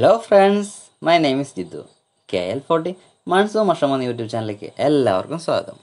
hello friends my name is Jithu K L forty മൺസോ മഷം എന്ന യൂട്യൂബ് ചാനലിലേക്ക് എല്ലാവർക്കും സ്വാഗതം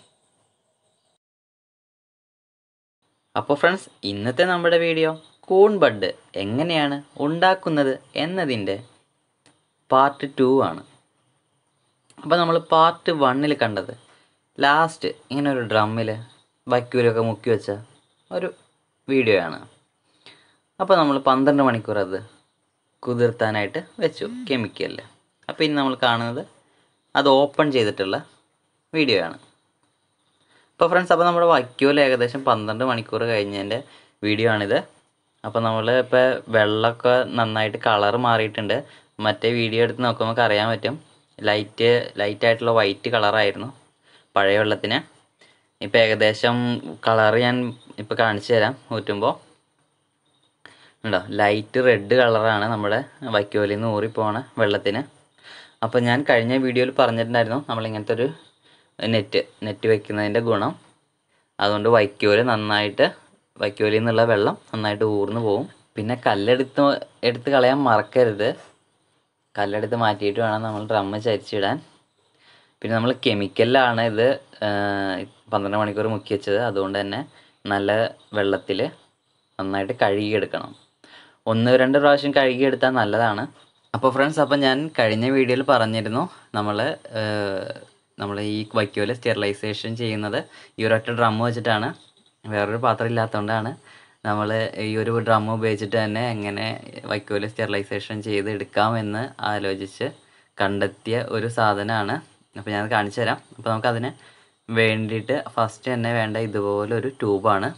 അപ്പോൾ ഫ്രണ്ട്സ് ഇന്നത്തെ നമ്മുടെ വീഡിയോ കൂൺ ബഡ് എങ്ങനെയാണ് ഉണ്ടാക്കുന്നത് എന്നതിൻ്റെ പാർട്ട് ടു ആണ് അപ്പോൾ നമ്മൾ പാർട്ട് വണ്ണിൽ കണ്ടത് ലാസ്റ്റ് ഇങ്ങനെ ഒരു ഡ്രമ്മിൽ വക്യൂലൊക്കെ മുക്കി വെച്ച ഒരു വീഡിയോ ആണ് അപ്പോൾ നമ്മൾ പന്ത്രണ്ട് മണിക്കൂർ അത് കുതിർത്താനായിട്ട് വെച്ചു കെമിക്കലിൽ അപ്പോൾ ഇനി നമ്മൾ കാണുന്നത് അത് ഓപ്പൺ ചെയ്തിട്ടുള്ള വീഡിയോ ആണ് അപ്പോൾ ഫ്രണ്ട്സ് അപ്പോൾ നമ്മുടെ വക്യൂല് ഏകദേശം പന്ത്രണ്ട് മണിക്കൂർ കഴിഞ്ഞതിൻ്റെ വീഡിയോ ആണിത് അപ്പോൾ നമ്മൾ ഇപ്പോൾ വെള്ളമൊക്കെ നന്നായിട്ട് കളർ മാറിയിട്ടുണ്ട് മറ്റേ വീഡിയോ എടുത്ത് നോക്കുമ്പോൾ നമുക്ക് അറിയാൻ പറ്റും ലൈറ്റ് ലൈറ്റായിട്ടുള്ള വൈറ്റ് കളറായിരുന്നു പഴയ വെള്ളത്തിന് ഇപ്പോൾ ഏകദേശം കളർ ഞാൻ ഇപ്പോൾ കാണിച്ചു തരാം ഊറ്റുമ്പോൾ ഉണ്ടോ ലൈറ്റ് റെഡ് കളറാണ് നമ്മുടെ വൈക്കോലിൽ നിന്ന് ഊറിപ്പോണ വെള്ളത്തിന് അപ്പോൾ ഞാൻ കഴിഞ്ഞ വീഡിയോയിൽ പറഞ്ഞിട്ടുണ്ടായിരുന്നു നമ്മളിങ്ങനത്തെ ഒരു നെറ്റ് നെറ്റ് വെക്കുന്നതിൻ്റെ ഗുണം അതുകൊണ്ട് വൈക്കോല് നന്നായിട്ട് വൈക്കോലിൽ നിന്നുള്ള വെള്ളം നന്നായിട്ട് ഊർന്നു പോകും പിന്നെ കല്ലെടുത്ത് എടുത്ത് കളയാൻ മറക്കരുത് കല്ലെടുത്ത് മാറ്റിയിട്ട് വേണം നമ്മൾ ഡ്രമ്മ് ചരിച്ചിടാൻ പിന്നെ നമ്മൾ കെമിക്കലിലാണ് ഇത് പന്ത്രണ്ട് മണിക്കൂർ മുക്കി വെച്ചത് അതുകൊണ്ട് തന്നെ നല്ല വെള്ളത്തിൽ നന്നായിട്ട് കഴുകിയെടുക്കണം ഒന്ന് രണ്ട് പ്രാവശ്യം കഴുകിയെടുത്താൽ നല്ലതാണ് അപ്പോൾ ഫ്രണ്ട്സ് അപ്പോൾ ഞാൻ കഴിഞ്ഞ വീഡിയോയിൽ പറഞ്ഞിരുന്നു നമ്മൾ നമ്മൾ ഈ വൈക്കോല് സ്റ്റെറിലൈസേഷൻ ചെയ്യുന്നത് ഈ ഒരൊറ്റ ഡ്രം വെച്ചിട്ടാണ് വേറൊരു പാത്രം ഇല്ലാത്തതുകൊണ്ടാണ് നമ്മൾ ഈ ഒരു ഡ്രം ഉപയോഗിച്ചിട്ട് തന്നെ എങ്ങനെ വൈക്കോല് സ്റ്റെറിലൈസേഷൻ ചെയ്ത് എടുക്കാമെന്ന് ആലോചിച്ച് കണ്ടെത്തിയ ഒരു സാധനമാണ് അപ്പോൾ ഞാൻ കാണിച്ചു തരാം അപ്പോൾ നമുക്കതിന് വേണ്ടിയിട്ട് ഫസ്റ്റ് തന്നെ വേണ്ട ഇതുപോലൊരു ട്യൂബാണ്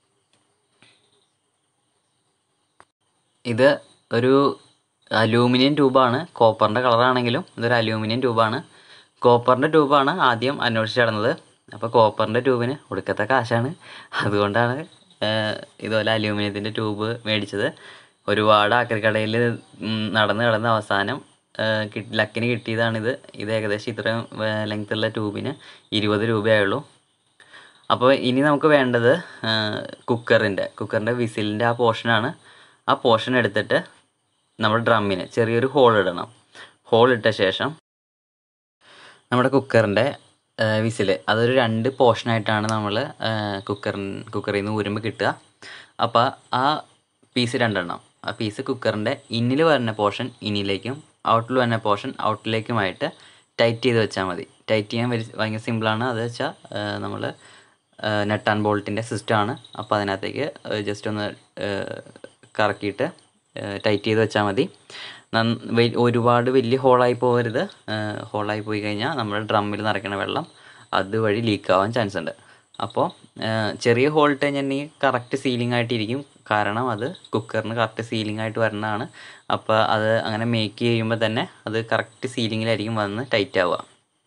ഇത് ഒരു അലൂമിനിയം ട്യൂബാണ് കോപ്പറിൻ്റെ കളറാണെങ്കിലും ഇതൊരു അലൂമിനിയം ട്യൂബാണ് കോപ്പറിൻ്റെ ട്യൂബാണ് ആദ്യം അന്വേഷിച്ച് നടന്നത് അപ്പോൾ കോപ്പറിൻ്റെ ട്യൂബിന് ഒടുക്കത്തെ കാശാണ് അതുകൊണ്ടാണ് ഇതുപോലെ അലൂമിനിയത്തിൻ്റെ ട്യൂബ് മേടിച്ചത് ഒരുപാട് ആക്രിക്കടയിൽ നടന്ന് കിടന്ന അവസാനം കിട്ടി ലക്കിന് കിട്ടിയതാണിത് ഇത് ഏകദേശം ഇത്രയും ലെങ്ത്തുള്ള ട്യൂബിന് ഇരുപത് രൂപയായുള്ളൂ അപ്പോൾ ഇനി നമുക്ക് വേണ്ടത് കുക്കറിൻ്റെ കുക്കറിൻ്റെ വിസിലിൻ്റെ ആ പോർഷനാണ് ആ പോർഷൻ എടുത്തിട്ട് നമ്മുടെ ഡ്രമ്മിന് ചെറിയൊരു ഹോൾ ഇടണം ഹോൾ ഇട്ട ശേഷം നമ്മുടെ കുക്കറിൻ്റെ വിസിൽ അതൊരു രണ്ട് പോർഷനായിട്ടാണ് നമ്മൾ കുക്കറിൻ കുക്കറിൽ നിന്ന് ഊരുമ്പോൾ കിട്ടുക അപ്പോൾ ആ പീസ് രണ്ടെണ്ണം ആ പീസ് കുക്കറിൻ്റെ ഇന്നിൽ വരുന്ന പോർഷൻ ഇന്നിലേക്കും ഔട്ടിൽ വരുന്ന പോർഷൻ ഔട്ടിലേക്കുമായിട്ട് ടൈറ്റ് ചെയ്ത് വെച്ചാൽ മതി ടൈറ്റ് ചെയ്യാൻ ഭയങ്കര സിമ്പിളാണ് അത് വെച്ചാൽ നമ്മൾ നെട്ട് ആൻഡ് ബോൾട്ടിൻ്റെ സിസ്റ്റമാണ് അപ്പോൾ അതിനകത്തേക്ക് ജസ്റ്റ് ഒന്ന് കറക്കിയിട്ട് ടൈറ്റ് ചെയ്ത് വെച്ചാൽ മതി ഒരുപാട് വലിയ ഹോളായി പോകരുത് ഹോളായി പോയി കഴിഞ്ഞാൽ നമ്മുടെ ഡ്രമ്മിൽ നിറയ്ക്കുന്ന വെള്ളം അതുവഴി ലീക്ക് ആവാൻ ചാൻസ് ഉണ്ട് അപ്പോൾ ചെറിയ ഹോൾ ഇട്ട് കഴിഞ്ഞിട്ടുണ്ടെങ്കിൽ കറക്റ്റ് സീലിംഗ് ആയിട്ടിരിക്കും കാരണം അത് കുക്കറിന് കറക്റ്റ് സീലിംഗ് ആയിട്ട് വരണതാണ് അപ്പോൾ അത് അങ്ങനെ മേക്ക് ചെയ്യുമ്പോൾ തന്നെ അത് കറക്റ്റ് സീലിങ്ങിലായിരിക്കും വന്ന് ടൈറ്റ് ആവുക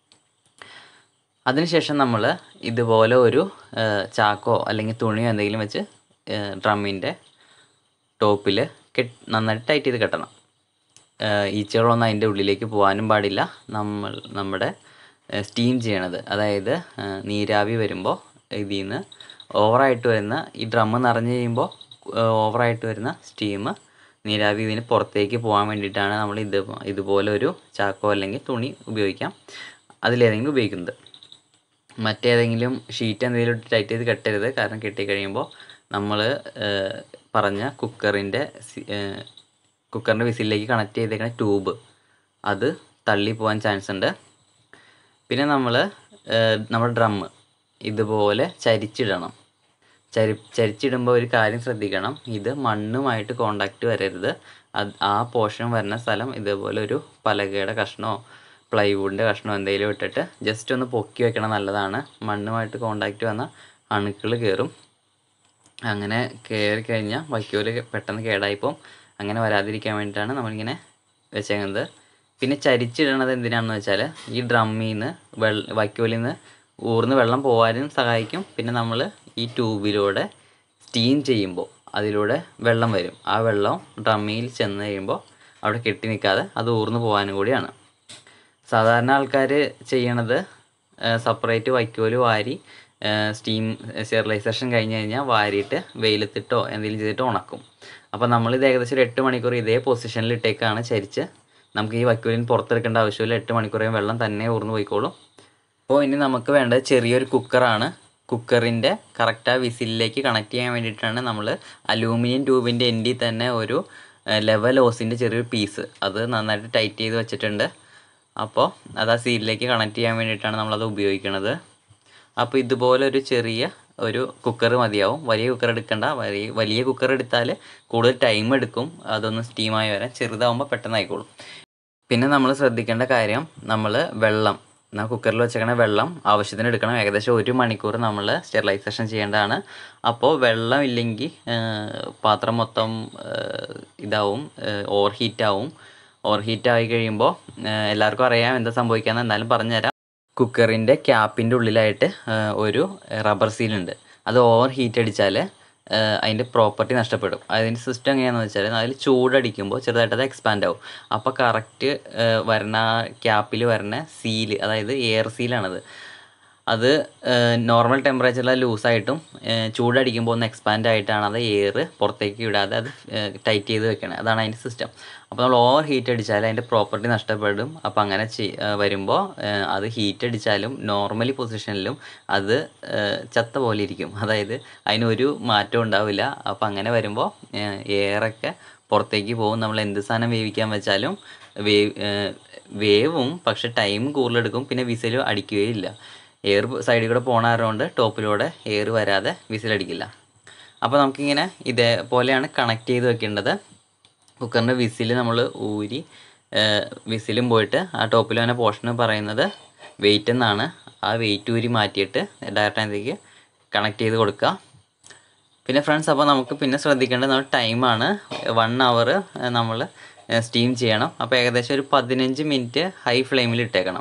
അതിനുശേഷം നമ്മൾ ഇതുപോലെ ഒരു ചാക്കോ അല്ലെങ്കിൽ തുണിയോ എന്തെങ്കിലും വെച്ച് ഡ്രമ്മിൻ്റെ ടോപ്പിൽ കെട്ട് നന്നായിട്ട് ടൈറ്റ് ചെയ്ത് കെട്ടണം ഈച്ചകളൊന്നും അതിൻ്റെ ഉള്ളിലേക്ക് പോകാനും പാടില്ല നമ്മൾ നമ്മുടെ സ്റ്റീം ചെയ്യണത് അതായത് നീരാവി വരുമ്പോൾ ഇതിൽ നിന്ന് ഓവറായിട്ട് വരുന്ന ഈ ഡ്രമ്മ് നിറഞ്ഞു കഴിയുമ്പോൾ ഓവറായിട്ട് വരുന്ന സ്റ്റീം നീരാവി ഇതിന് പുറത്തേക്ക് പോകാൻ വേണ്ടിയിട്ടാണ് നമ്മൾ ഇത് ഇതുപോലെ ഒരു ചാക്കോ അല്ലെങ്കിൽ തുണി ഉപയോഗിക്കാം അതിലേതെങ്കിലും ഉപയോഗിക്കുന്നത് മറ്റേതെങ്കിലും ഷീറ്റ് എന്തെങ്കിലും ടൈറ്റ് ചെയ്ത് കെട്ടരുത് കാരണം കെട്ടിക്കഴിയുമ്പോൾ നമ്മൾ പറഞ്ഞ കുക്കറിൻ്റെ കുക്കറിൻ്റെ വിസിലിലേക്ക് കണക്ട് ചെയ്തേക്കുന്ന ട്യൂബ് അത് തള്ളി പോകാൻ ചാൻസ് ഉണ്ട് പിന്നെ നമ്മൾ നമ്മുടെ ഡ്രമ്മ് ഇതുപോലെ ചരിച്ചിടണം ചരി ചരിച്ചിടുമ്പോൾ ഒരു കാര്യം ശ്രദ്ധിക്കണം ഇത് മണ്ണുമായിട്ട് കോണ്ടാക്റ്റ് വരരുത് അത് ആ പോർഷൻ വരുന്ന സ്ഥലം ഇതേപോലെ ഒരു പലകയുടെ കഷ്ണമോ പ്ലൈവുഡിൻ്റെ കഷ്ണമോ എന്തെങ്കിലും ഇട്ടിട്ട് ജസ്റ്റ് ഒന്ന് പൊക്കി വെക്കണം നല്ലതാണ് മണ്ണുമായിട്ട് കോണ്ടാക്റ്റ് വന്നാൽ അണുക്കൾ കയറും അങ്ങനെ കയറി കഴിഞ്ഞാൽ വൈക്കോല് പെട്ടെന്ന് കേടായിപ്പോൾ അങ്ങനെ വരാതിരിക്കാൻ വേണ്ടിയിട്ടാണ് നമ്മളിങ്ങനെ വെച്ചേക്കുന്നത് പിന്നെ ചരിച്ചിടണത് എന്തിനാണെന്ന് വെച്ചാൽ ഈ ഡ്രമ്മിൽ നിന്ന് വെള്ള വൈക്കോലിൽ നിന്ന് ഊർന്ന് വെള്ളം പോകാനും സഹായിക്കും പിന്നെ നമ്മൾ ഈ ട്യൂബിലൂടെ സ്റ്റീം ചെയ്യുമ്പോൾ അതിലൂടെ വെള്ളം വരും ആ വെള്ളം ഡ്രമ്മിൽ ചെന്ന് കഴിയുമ്പോൾ അവിടെ കെട്ടി നിൽക്കാതെ അത് ഊർന്ന് പോകാനും കൂടിയാണ് സാധാരണ ആൾക്കാർ ചെയ്യണത് സെപ്പറേറ്റ് വൈക്കോല് വാരി സ്റ്റീം സ്റ്റെറിലൈസേഷൻ കഴിഞ്ഞ് കഴിഞ്ഞാൽ വാരിയിട്ട് വെയിലത്തിട്ടോ എന്തെങ്കിലും ചെയ്തിട്ട് ഉണക്കും അപ്പോൾ നമ്മളിത് ഏകദേശം ഒരു എട്ട് മണിക്കൂർ ഇതേ പൊസിഷനിൽ ഇട്ടേക്കാണ് ചരിച്ച് നമുക്ക് ഈ വൈക്കോലിന് പുറത്തെടുക്കേണ്ട ആവശ്യമില്ല എട്ട് മണിക്കൂറേയും വെള്ളം തന്നെ ഊർന്ന് പോയിക്കോളും അപ്പോൾ ഇനി നമുക്ക് വേണ്ടത് ചെറിയൊരു കുക്കറാണ് കുക്കറിൻ്റെ കറക്റ്റ് ആ വിസിലിലേക്ക് കണക്ട് ചെയ്യാൻ വേണ്ടിയിട്ടാണ് നമ്മൾ അലൂമിനിയം ട്യൂബിൻ്റെ എൻഡിൽ തന്നെ ഒരു ലെവൽ ഓസിൻ്റെ ചെറിയൊരു പീസ് അത് നന്നായിട്ട് ടൈറ്റ് ചെയ്ത് വെച്ചിട്ടുണ്ട് അപ്പോൾ അത് ആ സീലിലേക്ക് കണക്ട് ചെയ്യാൻ വേണ്ടിയിട്ടാണ് നമ്മളത് ഉപയോഗിക്കുന്നത് അപ്പോൾ ഇതുപോലെ ഒരു ചെറിയ ഒരു കുക്കർ മതിയാവും വലിയ കുക്കർ എടുക്കണ്ട വലിയ വലിയ കുക്കർ എടുത്താൽ കൂടുതൽ ടൈം എടുക്കും അതൊന്ന് സ്റ്റീമായി വരാൻ ചെറുതാവുമ്പോൾ പെട്ടെന്ന് ആയിക്കോളും പിന്നെ നമ്മൾ ശ്രദ്ധിക്കേണ്ട കാര്യം നമ്മൾ വെള്ളം ആ കുക്കറിൽ വെച്ചേക്കണ വെള്ളം ആവശ്യത്തിന് എടുക്കണം ഏകദേശം ഒരു മണിക്കൂർ നമ്മൾ സ്റ്റെറിലൈസേഷൻ ചെയ്യേണ്ടതാണ് അപ്പോൾ വെള്ളം ഇല്ലെങ്കിൽ പാത്രം മൊത്തം ഏഹ്, ഇതാവും ഓവർ ഹീറ്റ് ആവും ഓവർ ഹീറ്റ് ആയി കഴിയുമ്പോൾ എല്ലാവർക്കും അറിയാം എന്താ സംഭവിക്കാന്ന് എന്നാലും പറഞ്ഞുതരാം കുക്കറിൻ്റെ ക്യാപ്പിൻ്റെ ഉള്ളിലായിട്ട് ഏഹ്, ഒരു റബ്ബർ സീലുണ്ട് അത് ഓവർ ഹീറ്റ് അടിച്ചാൽ അതിൻ്റെ പ്രോപ്പർട്ടി നഷ്ടപ്പെടും അതിൻ്റെ സിസ്റ്റം എങ്ങനെയാണെന്ന് വെച്ചാൽ അതിൽ ചൂടടിക്കുമ്പോൾ ചെറുതായിട്ട് അത് എക്സ്പാൻഡ് ആവും അപ്പോൾ കറക്റ്റ് വരണ ക്യാപ്പിൽ വരണ സീല് അതായത് എയർ സീലാണത് അത് നോർമൽ ടെമ്പറേച്ചറിൽ ലൂസായിട്ടും ചൂടടിക്കുമ്പോൾ ഒന്ന് എക്സ്പാൻഡ് ആയിട്ടാണ് അത് എയർ പുറത്തേക്ക് വിടാതെ അത് ടൈറ്റ് ചെയ്ത് വെക്കണത് അതാണ് അതിൻ്റെ സിസ്റ്റം അപ്പോൾ നമ്മൾ ഓവർ ഹീറ്റ് അടിച്ചാൽ അതിൻ്റെ പ്രോപ്പർട്ടി നഷ്ടപ്പെടും അപ്പോൾ അങ്ങനെ ചെയ് വരുമ്പോൾ അത് ഹീറ്റ് അടിച്ചാലും നോർമലി പൊസിഷനിലും അത് ഏഹ്, ചത്ത പോലെ ഇരിക്കും അതായത് അതിനൊരു മാറ്റം ഉണ്ടാവില്ല അപ്പോൾ അങ്ങനെ വരുമ്പോൾ എയറൊക്കെ പുറത്തേക്ക് പോകും നമ്മൾ എന്ത് സാധനം വേവിക്കാൻ വെച്ചാലും വേവ് ഏഹ്, വേവും പക്ഷെ ടൈം കൂടുതലെടുക്കും പിന്നെ വിസിൽ അടിക്കുകയില്ല എയർ സൈഡിൽ കൂടെ പോണ കാരണം ടോപ്പിലൂടെ എയർ വരാതെ വിസിലടിക്കില്ല അപ്പോൾ നമുക്കിങ്ങനെ ഇതേപോലെയാണ് കണക്ട് ചെയ്ത് വെക്കേണ്ടത് കുക്കറിൻ്റെ വിസിൽ നമ്മൾ ഊരി വിസിലും പോയിട്ട് ആ ടോപ്പിൽ വന്ന പോർഷൻ പറയുന്നത് വെയിറ്റ് എന്നാണ് ആ വെയിറ്റ് ഊരി മാറ്റിയിട്ട് ഡയറക്റ്റ് അതിലേക്ക് കണക്ട് ചെയ്ത് കൊടുക്കുക പിന്നെ ഫ്രണ്ട്സ് അപ്പോൾ നമുക്ക് പിന്നെ ശ്രദ്ധിക്കേണ്ടത് നമ്മൾ ടൈമാണ് വൺ അവർ നമ്മൾ സ്റ്റീം ചെയ്യണം അപ്പോൾ ഏകദേശം ഒരു പതിനഞ്ച് മിനിറ്റ് ഹൈ ഫ്ലെയിമിൽ ഇട്ടേക്കണം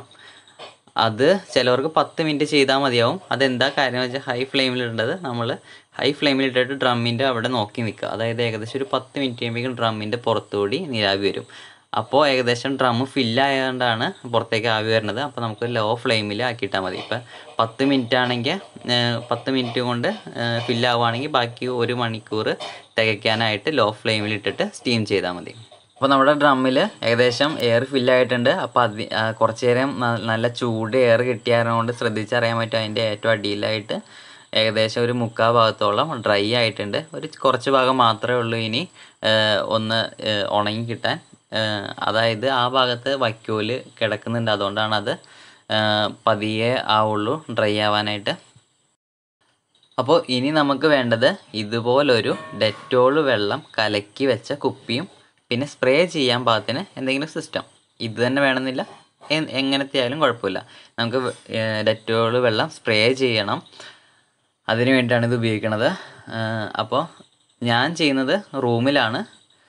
അത് ചിലവർക്ക് പത്ത് മിനിറ്റ് ചെയ്താൽ മതിയാവും അതെന്താ കാര്യം വെച്ചാൽ ഹൈ ഫ്ലെയിമിൽ ഇടേണ്ടത് നമ്മൾ ഹൈ ഫ്ലെയിമിൽ ഇട്ടിട്ട് ഡ്രമ്മിൻ്റെ അവിടെ നോക്കി നിൽക്കുക അതായത് ഏകദേശം ഒരു പത്ത് മിനിറ്റ് കഴിയുമ്പോഴേക്കും ഡ്രമ്മിൻ്റെ പുറത്തുകൂടി നീരാവി വരും അപ്പോൾ ഏകദേശം ഡ്രം ഫില്ലായതുകൊണ്ടാണ് പുറത്തേക്ക് ആവി വരുന്നത് അപ്പോൾ നമുക്ക് ലോ ഫ്ലെയിമിൽ ആക്കിയിട്ടാൽ മതി ഇപ്പം പത്ത് മിനിറ്റ് ആണെങ്കിൽ പത്ത് മിനിറ്റ് കൊണ്ട് ഫില്ലാവുകയാണെങ്കിൽ ബാക്കി ഒരു മണിക്കൂർ തികയ്ക്കാനായിട്ട് ലോ ഫ്ലെയിമിൽ ഇട്ടിട്ട് സ്റ്റീം ചെയ്താൽ മതി അപ്പോൾ നമ്മുടെ ഡ്രമ്മിൽ ഏകദേശം എയർ ഫില്ലായിട്ടുണ്ട് അപ്പോൾ അത് ആ, കുറച്ച് നേരം ന- നല്ല ചൂട് എയർ കിട്ടിയതുകൊണ്ട് ശ്രദ്ധിച്ചറിയാൻ പറ്റും അതിൻ്റെ ഏറ്റവും അടിയിലായിട്ട് ഏകദേശം ഒരു മുക്കാൽ ഭാഗത്തോളം ഡ്രൈ ആയിട്ടുണ്ട് ഒരു കുറച്ച് ഭാഗം മാത്രമേ ഉള്ളൂ ഇനി ആ, ഒന്ന് ആ, ഉണങ്ങി കിട്ടാൻ ആ, അതായത് ആ ഭാഗത്ത് വൈക്കോല് കിടക്കുന്നുണ്ട് അതുകൊണ്ടാണ് അത് ആ, പതിയെ ആവുള്ളൂ ഡ്രൈ ആവാനായിട്ട് അപ്പോൾ ഇനി നമുക്ക് വേണ്ടത് ഇതുപോലൊരു ഡെറ്റോൾ വെള്ളം കലക്കി വെച്ച കുപ്പിയും പിന്നെ സ്പ്രേ ചെയ്യാൻ പാകത്തിന് എന്തെങ്കിലും സിസ്റ്റം ഇത് തന്നെ വേണമെന്നില്ല എ- എങ്ങനത്തെ ആയാലും കുഴപ്പമില്ല നമുക്ക് ഡെറ്റോൾ വെള്ളം സ്പ്രേ ചെയ്യണം അതിന് വേണ്ടിയിട്ടാണ് ഇത് ഉപയോഗിക്കുന്നത് അപ്പോൾ ഞാൻ ചെയ്യുന്നത് റൂമിലാണ്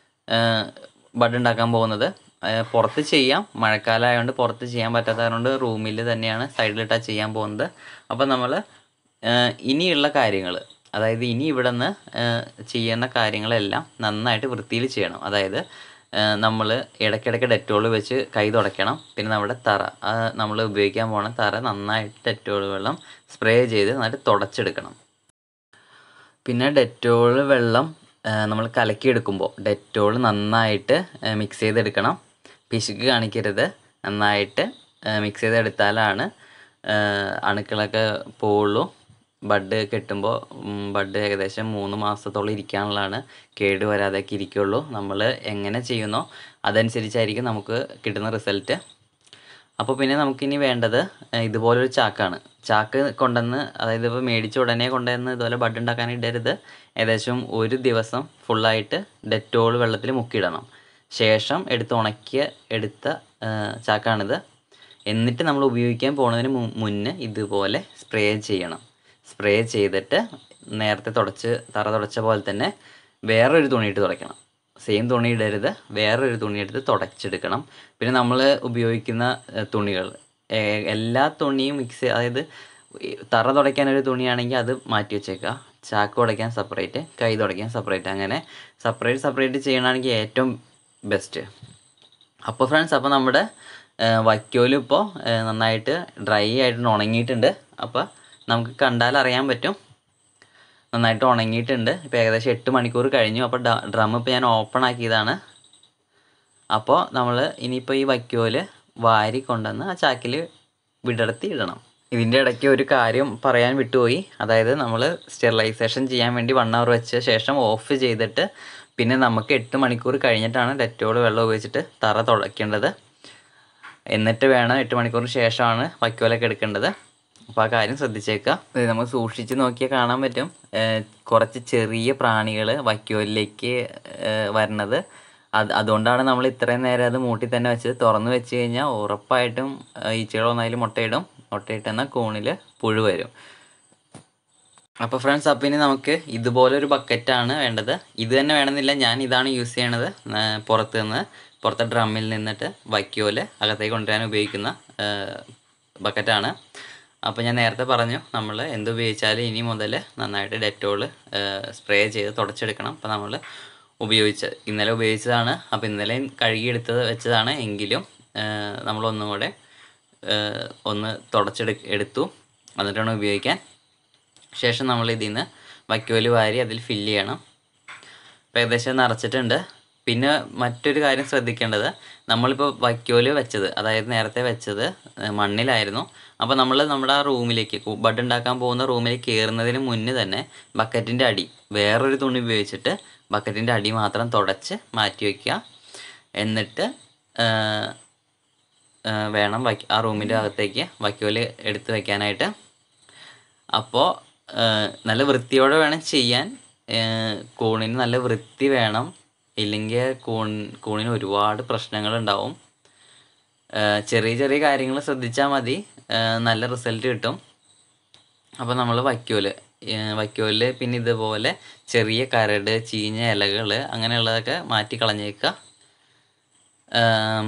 ബഡ് ഉണ്ടാക്കാൻ പോകുന്നത് ആ, പുറത്ത് ചെയ്യാം മഴക്കാലം ആയതുകൊണ്ട് പുറത്ത് ചെയ്യാൻ പറ്റാത്തതുകൊണ്ട് റൂമിൽ തന്നെയാണ് സൈഡിലിട്ടാണ് ചെയ്യാൻ പോകുന്നത് അപ്പോൾ നമ്മൾ ഇനിയുള്ള കാര്യങ്ങൾ അതായത് ഇനി ഇവിടെ നിന്ന് ചെയ്യുന്ന കാര്യങ്ങളെല്ലാം നന്നായിട്ട് വൃത്തിയിൽ ചെയ്യണം അതായത് നമ്മൾ ഇടയ്ക്കിടയ്ക്ക് ഡെറ്റോൾ വെച്ച് കൈ തുടയ്ക്കണം പിന്നെ നമ്മുടെ തറ നമ്മൾ ഉപയോഗിക്കാൻ പോണ തറ നന്നായിട്ട് ഡെറ്റോൾ വെള്ളം സ്പ്രേ ചെയ്ത് നന്നായിട്ട് തുടച്ചെടുക്കണം പിന്നെ ഡെറ്റോൾ വെള്ളം നമ്മൾ കലക്കിയെടുക്കുമ്പോൾ ഡെറ്റോൾ നന്നായിട്ട് മിക്സ് ചെയ്തെടുക്കണം പിശുക്ക് കാണിക്കരുത് നന്നായിട്ട് മിക്സ് ചെയ്തെടുത്താലാണ് ആ, അണുക്കളൊക്കെ പോവുള്ളൂ ബഡ് കെട്ടുമ്പോൾ ബഡ് ഏകദേശം മൂന്ന് മാസത്തോളം ഇരിക്കാനുള്ളതാണ് കേട് വരാതെയൊക്കെ ഇരിക്കുള്ളൂ നമ്മൾ എങ്ങനെ ചെയ്യുന്നോ അതനുസരിച്ചായിരിക്കും നമുക്ക് കിട്ടുന്ന റിസൾട്ട് അപ്പോൾ പിന്നെ നമുക്കിനി വേണ്ടത് ഏഹ് ഇതുപോലൊരു ചാക്കാണ് ചാക്ക് കൊണ്ടുവന്ന് അതായത് ഇപ്പോൾ മേടിച്ച ഉടനെ കൊണ്ടുവന്ന് ഇതുപോലെ ബഡ് ഉണ്ടാക്കാൻ ഇടരുത് ഏകദേശം ഒരു ദിവസം ഫുള്ളായിട്ട് ഡെറ്റോൾ വെള്ളത്തിൽ മുക്കിയിടണം ശേഷം എടുത്ത് ഉണക്കിയ എടുത്ത ഏഹ് ചാക്കാണിത് എന്നിട്ട് നമ്മൾ ഉപയോഗിക്കാൻ പോകുന്നതിന് മു- മുന്നേ ഇതുപോലെ സ്പ്രേ ചെയ്യണം സ്പ്രേ ചെയ്തിട്ട് നേരത്തെ തുടച്ച് തറ തുടച്ച പോലെ തന്നെ വേറൊരു തുണിയിട്ട് തുടയ്ക്കണം സെയിം തുണി ഇടരുത് വേറൊരു തുണി എടുത്ത് തുടച്ചെടുക്കണം പിന്നെ നമ്മൾ ഉപയോഗിക്കുന്ന ഏഹ്, തുണികൾ ഏഹ്, എല്ലാ തുണിയും മിക്സ് അതായത് ഈ തറ തുടയ്ക്കാൻ ഒരു തുണിയാണെങ്കിൽ അത് മാറ്റി വെച്ചേക്കുക ചാക്ക് തുടയ്ക്കാൻ സെപ്പറേറ്റ് കൈ തുടയ്ക്കാൻ സെപ്പറേറ്റ് അങ്ങനെ സെപ്പറേറ്റ് സെപ്പറേറ്റ് ചെയ്യണമെങ്കിൽ ഏറ്റവും ബെസ്റ്റ് അപ്പോൾ ഫ്രണ്ട്സ് അപ്പോൾ നമ്മുടെ വൈക്കോലും ഇപ്പോൾ നന്നായിട്ട് ഡ്രൈ ആയിട്ട് ഉണങ്ങിയിട്ടുണ്ട് അപ്പോൾ നമുക്ക് കണ്ടാൽ അറിയാൻ പറ്റും നന്നായിട്ട് ഉണങ്ങിയിട്ടുണ്ട് ഇപ്പോൾ ഏകദേശം എട്ട് മണിക്കൂർ കഴിഞ്ഞു അപ്പോൾ ഡ്രം ഇപ്പോൾ ഞാൻ ഓപ്പൺ ആക്കിയതാണ് അപ്പോൾ നമ്മൾ ഇനിയിപ്പോൾ ഈ വൈക്കോല് വാരി കൊണ്ടുവന്ന് ആ ചാക്കിൽ വിടർത്തി ഇടണം ഇതിൻ്റെ ഇടയ്ക്ക് ഒരു കാര്യം പറയാൻ വിട്ടുപോയി അതായത് നമ്മൾ സ്റ്റെറിലൈസേഷൻ ചെയ്യാൻ വേണ്ടി വൺ അവർ വെച്ച ശേഷം ഓഫ് ചെയ്തിട്ട് പിന്നെ നമുക്ക് എട്ട് മണിക്കൂർ കഴിഞ്ഞിട്ടാണ് ഡെറ്റോൾ വെള്ളം ഉപയോഗിച്ചിട്ട് തറ തുടയ്ക്കേണ്ടത് എന്നിട്ട് വേണം എട്ട് മണിക്കൂറിന് ശേഷമാണ് വൈക്കോലൊക്കെ എടുക്കേണ്ടത് അപ്പോൾ ആ കാര്യം ശ്രദ്ധിച്ചേക്കുക ഇത് നമ്മൾ സൂക്ഷിച്ച് നോക്കിയാൽ കാണാൻ പറ്റും ഏഹ് കുറച്ച് ചെറിയ പ്രാണികൾ വൈക്കോലിലേക്ക് ഏഹ് വരണത് അത് അതുകൊണ്ടാണ് നമ്മൾ ഇത്രയും നേരം അത് മൂട്ടി തന്നെ വെച്ച് തുറന്ന് വെച്ച് കഴിഞ്ഞാൽ ഉറപ്പായിട്ടും ഏഹ് ഈച്ചകൾ ഒന്നായാലും മുട്ടയിടും മുട്ടയിട്ടെന്ന കൂണിൽ പുഴു വരും അപ്പോൾ ഫ്രണ്ട്സ് അപ്പം ഇനി നമുക്ക് ഇതുപോലൊരു ബക്കറ്റാണ് വേണ്ടത് ഇത് തന്നെ വേണമെന്നില്ല ഞാൻ ഇതാണ് യൂസ് ചെയ്യണത് ഏർ പുറത്ത് നിന്ന് പുറത്തെ ഡ്രമ്മിൽ നിന്നിട്ട് വൈക്കോല് അകത്തേക്ക് കൊണ്ടുവരാൻ ഉപയോഗിക്കുന്ന ബക്കറ്റാണ് അപ്പോൾ ഞാൻ നേരത്തെ പറഞ്ഞു നമ്മൾ എന്ത് ഉപയോഗിച്ചാലും ഇനി മുതൽ നന്നായിട്ട് ഡെറ്റോൾ സ്പ്രേ ചെയ്ത് തുടച്ചെടുക്കണം അപ്പോൾ നമ്മൾ ഉപയോഗിച്ച ഇന്നലെ ഉപയോഗിച്ചതാണ് അപ്പോൾ ഇന്നലെ കഴുകിയെടുത്തത് വെച്ചതാണ് എങ്കിലും നമ്മൾ ഒന്നും കൂടെ ഏർ ഒന്ന് തുടച്ചെടു എടുത്തു എന്നിട്ടാണ് ഉപയോഗിക്കാൻ ശേഷം നമ്മൾ ഇതിൽ നിന്ന് വൈക്കോല് വാരി അതിൽ ഫില്ല് ചെയ്യണം അപ്പോൾ ഏകദേശം നിറച്ചിട്ടുണ്ട് പിന്നെ മറ്റൊരു കാര്യം ശ്രദ്ധിക്കേണ്ടത് നമ്മളിപ്പോൾ വൈക്കോല് വെച്ചത് അതായത് നേരത്തെ വെച്ചത് ഏഹ് മണ്ണിലായിരുന്നു അപ്പോൾ നമ്മൾ നമ്മുടെ ആ റൂമിലേക്ക് ബഡ് ഉണ്ടാക്കാൻ പോകുന്ന റൂമിലേക്ക് കയറുന്നതിന് മുന്നേ തന്നെ ബക്കറ്റിൻ്റെ അടി വേറൊരു തുണി ഉപയോഗിച്ചിട്ട് ബക്കറ്റിൻ്റെ അടി മാത്രം തുടച്ച് മാറ്റി വയ്ക്കുക എന്നിട്ട് ഏഹ്, ഏഹ് വേണം വൈ ആ റൂമിൻ്റെ അകത്തേക്ക് വൈക്കോല് എടുത്ത് വെക്കാനായിട്ട് അപ്പോൾ നല്ല വൃത്തിയോടെ വേണം ചെയ്യാൻ ഏഹ് കൂണിന് നല്ല വൃത്തി വേണം ഇല്ലെങ്കിൽ കൂൺ കൂണിന് ഒരുപാട് പ്രശ്നങ്ങളുണ്ടാവും ഏഹ് ചെറിയ ചെറിയ കാര്യങ്ങൾ ശ്രദ്ധിച്ചാൽ മതി ഏഹ് നല്ല റിസൾട്ട് കിട്ടും അപ്പോൾ നമ്മൾ വൈക്കോല് ഏഹ് വൈക്കോലിൽ പിന്നെ ഇതുപോലെ ചെറിയ കരട് ചീഞ്ഞ ഇലകൾ അങ്ങനെയുള്ളതൊക്കെ മാറ്റി കളഞ്ഞേക്കുക ഏം,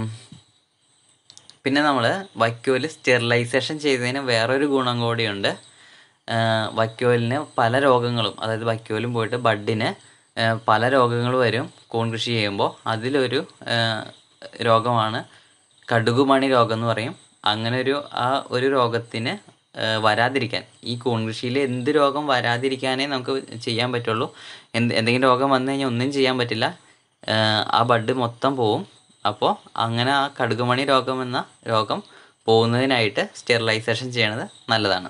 പിന്നെ നമ്മൾ വൈക്കോല് സ്റ്റെറിലൈസേഷൻ ചെയ്തതിന് വേറൊരു ഗുണം കൂടിയുണ്ട് ആഹ് വൈക്കോലിന് പല രോഗങ്ങളും അതായത് വൈക്കോലും പോയിട്ട് ബഡിന് ആഹ് പല രോഗങ്ങൾ വരും കൂൺ കൃഷി ചെയ്യുമ്പോൾ അതിലൊരു ആഹ് രോഗമാണ് കടുകുമണി രോഗം എന്ന് പറയും അങ്ങനെ ഒരു ആ ഒരു രോഗത്തിന് ആഹ് വരാതിരിക്കാൻ ഈ കൂൺ കൃഷിയിൽ എന്ത് രോഗം വരാതിരിക്കാനേ നമുക്ക് ചെയ്യാൻ പറ്റുള്ളൂ എന്ത് എന്തെങ്കിലും രോഗം വന്നു കഴിഞ്ഞാൽ ഒന്നും ചെയ്യാൻ പറ്റില്ല ആഹ് ആ ബഡ് മൊത്തം പോവും അപ്പോൾ അങ്ങനെ ആ കടുകുമണി രോഗം എന്ന രോഗം പോകുന്നതിനായിട്ട് സ്റ്റെറിലൈസേഷൻ ചെയ്യണത് നല്ലതാണ്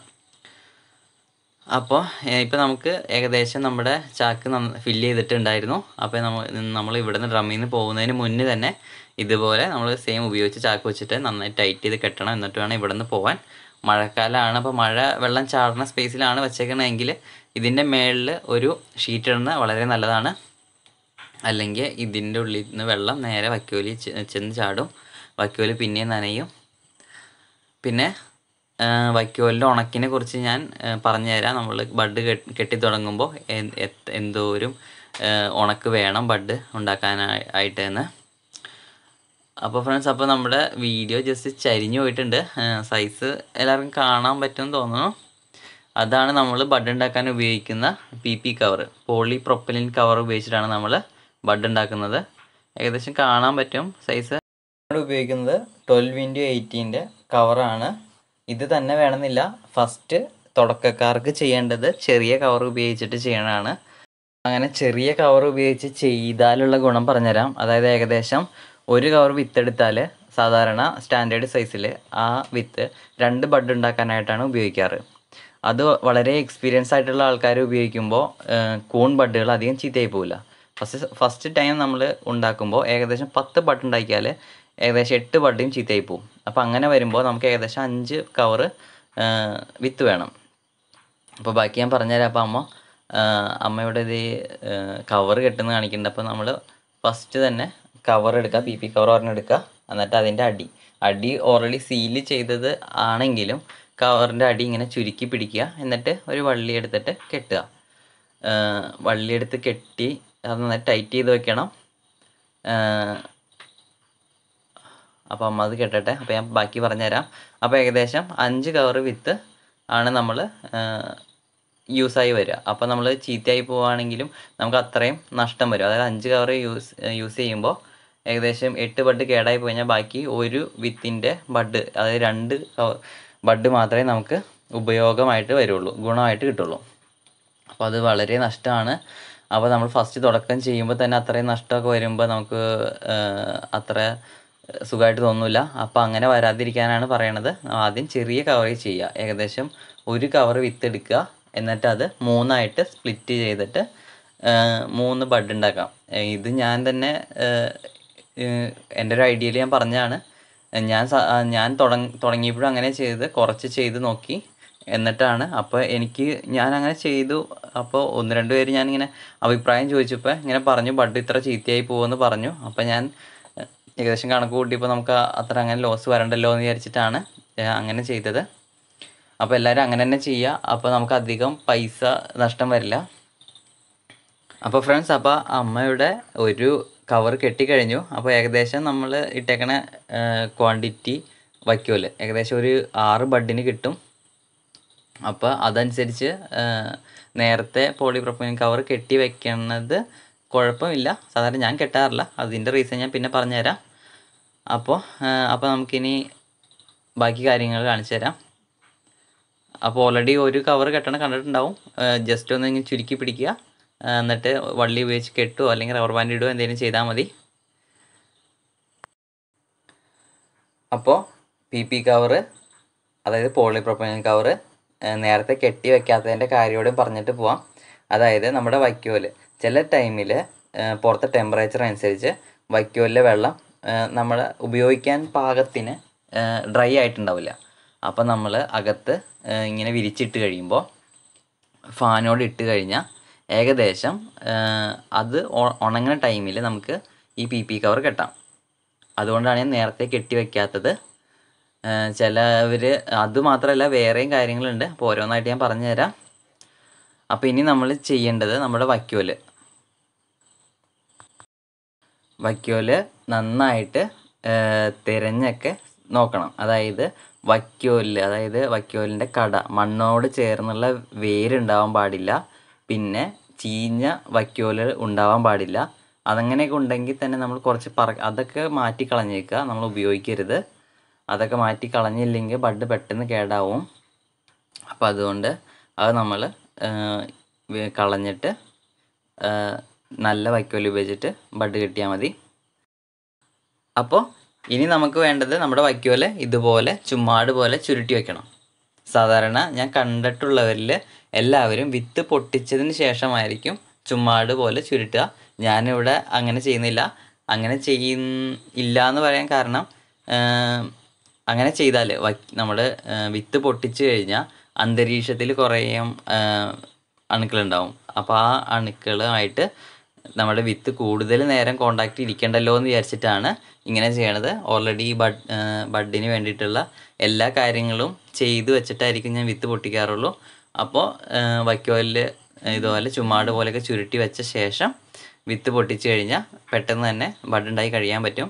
അപ്പോൾ ഇപ്പോൾ നമുക്ക് ഏകദേശം നമ്മുടെ ചാക്ക് ഫില്ല് ചെയ്തിട്ടുണ്ടായിരുന്നു അപ്പോൾ നമ്മൾ നമ്മൾ ഇവിടുന്ന് ഡ്രമ്മിൽ നിന്ന് പോകുന്നതിന് മുന്നേ തന്നെ ഇതുപോലെ നമ്മൾ സെയിം ഉപയോഗിച്ച് ചാക്ക് വെച്ചിട്ട് നന്നായി ടൈറ്റ് ചെയ്ത് കെട്ടണം എന്നിട്ട് വേണം ഇവിടെ നിന്ന് പോകാൻ മഴക്കാലമാണ് അപ്പോൾ മഴ വെള്ളം ചാടുന്ന സ്പേസിലാണ് വെച്ചേക്കണമെങ്കിൽ ഇതിൻ്റെ മേളിൽ ഒരു ഷീറ്റ് ഇടുന്നത് വളരെ നല്ലതാണ് അല്ലെങ്കിൽ ഇതിൻ്റെ ഉള്ളിൽ നിന്ന് വെള്ളം നേരെ വൈക്കോലി ചെ- ചെന്ന് ചാടും വൈക്കോല് പിന്നെയും നനയും പിന്നെ ആ, വൈക്കോലിൻ്റെ ഉണക്കിനെ കുറിച്ച് ഞാൻ ആ, പറഞ്ഞുതരാം നമ്മൾ ബഡ് കെട്ടി കെട്ടി തുടങ്ങുമ്പോൾ എ- എത്ത് എന്തോരം ആ, ഉണക്ക് വേണം ബഡ് ഉണ്ടാക്കാനായിട്ട് എന്ന് അപ്പോൾ ഫ്രണ്ട്സ് അപ്പോൾ നമ്മുടെ വീഡിയോ ജസ്റ്റ് ചരിഞ്ഞു പോയിട്ടുണ്ട് സൈസ് എല്ലാവർക്കും കാണാൻ പറ്റുമെന്ന് തോന്നുന്നു അതാണ് നമ്മൾ ബഡ് ഉണ്ടാക്കാൻ ഉപയോഗിക്കുന്ന P P cover poly propylene cover ഉപയോഗിച്ചിട്ടാണ് നമ്മൾ ബഡ് ഉണ്ടാക്കുന്നത് ഏകദേശം കാണാൻ പറ്റും സൈസ് നമ്മൾ ഉപയോഗിക്കുന്നത് ട്വൽവ് ഇൻറ്റു എയ്റ്റീൻ്റെ കവറാണ് ഇത് തന്നെ വേണമെന്നില്ല ഫസ്റ്റ് തുടക്കക്കാർക്ക് ചെയ്യേണ്ടത് ചെറിയ കവർ ഉപയോഗിച്ചിട്ട് ചെയ്യണതാണ് അങ്ങനെ ചെറിയ കവർ ഉപയോഗിച്ച് ചെയ്താലുള്ള ഗുണം പറഞ്ഞുതരാം അതായത് ഏകദേശം ഒരു കവർ വിത്ത് എടുത്താൽ സാധാരണ സ്റ്റാൻഡേർഡ് സൈസിൽ ആ വിത്ത് രണ്ട് ബഡ് ഉണ്ടാക്കാനായിട്ടാണ് ഉപയോഗിക്കാറ് അത് വളരെ എക്സ്പീരിയൻസ് ആയിട്ടുള്ള ആൾക്കാർ ഉപയോഗിക്കുമ്പോൾ കൂൺ ബഡുകൾ അധികം ചീത്തയായി പോവില്ല ഫസ്റ്റ് ഫസ്റ്റ് ടൈം നമ്മൾ ഉണ്ടാക്കുമ്പോൾ ഏകദേശം പത്ത് ബഡ് ഉണ്ടാക്കിയാൽ ഏകദേശം എട്ട് ബഡും ചീത്തയായി പോകും അപ്പോൾ അങ്ങനെ വരുമ്പോൾ നമുക്ക് ഏകദേശം അഞ്ച് കവറ് വിത്ത് വേണം അപ്പോൾ ബാക്കി ഞാൻ പറഞ്ഞുതരാം അപ്പോൾ അമ്മ ആ, അമ്മയുടെ ഇത് കവർ കെട്ടുന്ന കാണിക്കുന്നുണ്ട് അപ്പോൾ നമ്മൾ ഫസ്റ്റ് തന്നെ കവർ എടുക്കുക പി പി കവർ ഒരെണ്ണം എടുക്കുക എന്നിട്ട് അതിൻ്റെ അടി അടി ഓൾറെഡി സീല് ചെയ്തത് ആണെങ്കിലും കവറിൻ്റെ അടി ഇങ്ങനെ ചുരുക്കി പിടിക്കുക എന്നിട്ട് ഒരു വള്ളി എടുത്തിട്ട് കെട്ടുക ആ, വള്ളി എടുത്ത് കെട്ടി അത് നന്നായി ടൈറ്റ് ചെയ്ത് വെക്കണം ആ, അപ്പോൾ അമ്മ അത് കെട്ടട്ടെ അപ്പോൾ ഞാൻ ബാക്കി പറഞ്ഞുതരാം അപ്പോൾ ഏകദേശം അഞ്ച് കവർ വിത്ത് ആണ് നമ്മൾ യൂസായി വരിക അപ്പോൾ നമ്മൾ ചീത്തയായി പോവുകയാണെങ്കിലും നമുക്ക് അത്രയും നഷ്ടം വരും അതായത് അഞ്ച് കവർ യൂസ് യൂസ് ചെയ്യുമ്പോൾ ഏകദേശം എട്ട് ബഡ് കേടായി പോയി കഴിഞ്ഞാൽ ബാക്കി ഒരു വിത്തിൻ്റെ ബഡ് അതായത് രണ്ട് ബഡ് മാത്രമേ നമുക്ക് ഉപയോഗമായിട്ട് വരുള്ളൂ ഗുണമായിട്ട് കിട്ടുള്ളൂ അപ്പോൾ അത് വളരെ നഷ്ടമാണ് അപ്പോൾ നമ്മൾ ഫസ്റ്റ് തുടക്കം ചെയ്യുമ്പോൾ തന്നെ അത്രയും നഷ്ടമൊക്കെ വരുമ്പോൾ നമുക്ക് അത്ര സുഖമായിട്ട് തോന്നില്ല അപ്പോൾ അങ്ങനെ വരാതിരിക്കാനാണ് പറയണത് ആദ്യം ചെറിയ കവറിൽ ചെയ്യുക ഏകദേശം ഒരു കവർ വിത്ത് എടുക്കുക എന്നിട്ട് അത് മൂന്നായിട്ട് സ്പ്ലിറ്റ് ചെയ്തിട്ട് മൂന്ന് ബഡ് ഉണ്ടാക്കാം ഇത് ഞാൻ തന്നെ എൻ്റെ ഒരു ഐഡിയയിൽ ഞാൻ പറഞ്ഞതാണ് ഞാൻ ഞാൻ തുടങ്ങ തുടങ്ങിയപ്പോഴും അങ്ങനെ ചെയ്ത് കുറച്ച് ചെയ്ത് നോക്കി എന്നിട്ടാണ് അപ്പോൾ എനിക്ക് ഞാൻ അങ്ങനെ ചെയ്തു അപ്പോൾ ഒന്ന് രണ്ട് പേര് ഞാനിങ്ങനെ അഭിപ്രായം ചോദിച്ചപ്പോൾ ഇങ്ങനെ പറഞ്ഞു ബഡ് ഇത്ര ചീത്തയായി പോകുമെന്ന് പറഞ്ഞു അപ്പോൾ ഞാൻ ഏകദേശം കണക്ക് കൂട്ടിയപ്പോൾ നമുക്ക് അത്ര അങ്ങനെ ലോസ് വരണ്ടല്ലോ എന്ന് വിചാരിച്ചിട്ടാണ് അങ്ങനെ ചെയ്തത് അപ്പോൾ എല്ലാവരും അങ്ങനെ തന്നെ ചെയ്യുക അപ്പോൾ നമുക്ക് അധികം പൈസ നഷ്ടം വരില്ല അപ്പോൾ ഫ്രണ്ട്സ് അപ്പോൾ അമ്മയുടെ ഒരു കവർ കെട്ടിക്കഴിഞ്ഞു അപ്പോൾ ഏകദേശം നമ്മൾ ഇട്ടേക്കണ ക്വാണ്ടിറ്റി വയ്ക്കുമല്ലോ ഏകദേശം ഒരു ആറ് ബഡിന് കിട്ടും അപ്പോൾ അതനുസരിച്ച് നേരത്തെ പോളിപ്രൊപ്പൈൻ കവർ കെട്ടി വെക്കുന്നത് കുഴപ്പമില്ല സാധാരണ ഞാൻ കെട്ടാറില്ല അതിൻ്റെ റീസൺ ഞാൻ പിന്നെ പറഞ്ഞുതരാം അപ്പോൾ അപ്പോൾ നമുക്കിനി ബാക്കി കാര്യങ്ങൾ കാണിച്ചു തരാം അപ്പോൾ ഓൾറെഡി ഒരു കവർ കെട്ടണ കണ്ടിട്ടുണ്ടാവും ജസ്റ്റ് ഒന്ന് ഇങ്ങനെ ചുരുക്കി പിടിക്കുക എന്നിട്ട് വള്ളി ഉപയോഗിച്ച് കെട്ടുകയോ അല്ലെങ്കിൽ റബ്ബർ ബാൻഡ് ഇടുകയോ എന്തെങ്കിലും ചെയ്താൽ മതി അപ്പോൾ പി പി കവറ് അതായത് പോളിപ്രൊപ്പൈൻ കവറ് നേരത്തെ കെട്ടി വെക്കാത്തതിൻ്റെ കാര്യത്തോടും പറഞ്ഞിട്ട് പോവാം അതായത് നമ്മുടെ വൈക്കോല് ചില ടൈമിൽ പുറത്തെ ടെമ്പറേച്ചർ അനുസരിച്ച് വൈക്കോലിലെ വെള്ളം നമ്മൾ ഉപയോഗിക്കാൻ പാകത്തിന് ഡ്രൈ ആയിട്ടുണ്ടാവില്ല അപ്പോൾ നമ്മൾ അകത്ത് ഇങ്ങനെ വിരിച്ചിട്ട് കഴിയുമ്പോൾ ഫാനോട് ഇട്ട് കഴിഞ്ഞാൽ ഏകദേശം അത് ഉണങ്ങുന്ന ടൈമിൽ നമുക്ക് ഈ പി പി കവർ കെട്ടാം അതുകൊണ്ടാണ് ഞാൻ നേരത്തെ കെട്ടി വെക്കാത്തത് ചിലവർ അത് മാത്രമല്ല വേറെയും കാര്യങ്ങളുണ്ട് അപ്പോൾ ഓരോന്നായിട്ട് ഞാൻ പറഞ്ഞു തരാം അപ്പോൾ ഇനി നമ്മൾ ചെയ്യേണ്ടത് നമ്മുടെ വൈക്കോല് വൈക്കോല് നന്നായിട്ട് തിരഞ്ഞൊക്കെ നോക്കണം അതായത് വൈക്കോലിൽ അതായത് വൈക്കോലിൻ്റെ കട മണ്ണോട് ചേർന്നുള്ള വേരുണ്ടാവാൻ പാടില്ല പിന്നെ ചീഞ്ഞ വൈക്കോല് ഉണ്ടാവാൻ പാടില്ല അതങ്ങനെയൊക്കെ ഉണ്ടെങ്കിൽ തന്നെ നമ്മൾ കുറച്ച് പറ അതൊക്കെ മാറ്റി കളഞ്ഞേക്കുക നമ്മൾ ഉപയോഗിക്കരുത് അതൊക്കെ മാറ്റി കളഞ്ഞില്ലെങ്കിൽ ബഡ് പെട്ടെന്ന് കേടാവും അപ്പോൾ അതുകൊണ്ട് അത് നമ്മൾ കളഞ്ഞിട്ട് നല്ല വൈക്കോല് ഉപയോഗിച്ചിട്ട് ബഡ് കെട്ടിയാൽ മതി അപ്പോൾ ഇനി നമുക്ക് വേണ്ടത് നമ്മുടെ വൈക്കോല് ഇതുപോലെ ചുമ്മാട് പോലെ ചുരുട്ടി വെക്കണം സാധാരണ ഞാൻ കണ്ടിട്ടുള്ളവരിൽ എല്ലാവരും വിത്ത് പൊട്ടിച്ചതിന് ശേഷമായിരിക്കും ചുമ്മാട് പോലെ ചുരുട്ടുക ഞാനിവിടെ അങ്ങനെ ചെയ്യുന്നില്ല അങ്ങനെ ചെയ്യുന്ന ഇല്ല എന്ന് പറയാൻ കാരണം അങ്ങനെ ചെയ്താൽ വൈ നമ്മൾ വിത്ത് പൊട്ടിച്ച് കഴിഞ്ഞാൽ അന്തരീക്ഷത്തിൽ കുറേ അണുക്കളുണ്ടാവും അപ്പോൾ ആ അണുക്കളുമായിട്ട് നമ്മുടെ വിത്ത് കൂടുതൽ നേരം കോണ്ടാക്ട് ഇരിക്കണ്ടല്ലോ എന്ന് വിചാരിച്ചിട്ടാണ് ഇങ്ങനെ ചെയ്യണത് ഓൾറെഡി ബഡ് ബഡിന് വേണ്ടിയിട്ടുള്ള എല്ലാ കാര്യങ്ങളും ചെയ്തു വെച്ചിട്ടായിരിക്കും ഞാൻ വിത്ത് പൊട്ടിക്കാറുള്ളൂ അപ്പോൾ വൈക്കോലിൽ ഇതുപോലെ ചുമ്മാട് പോലെയൊക്കെ ചുരുട്ടി വെച്ച ശേഷം വിത്ത് പൊട്ടിച്ച് കഴിഞ്ഞാൽ പെട്ടെന്ന് തന്നെ ബഡ് ഉണ്ടായി കഴിയാൻ പറ്റും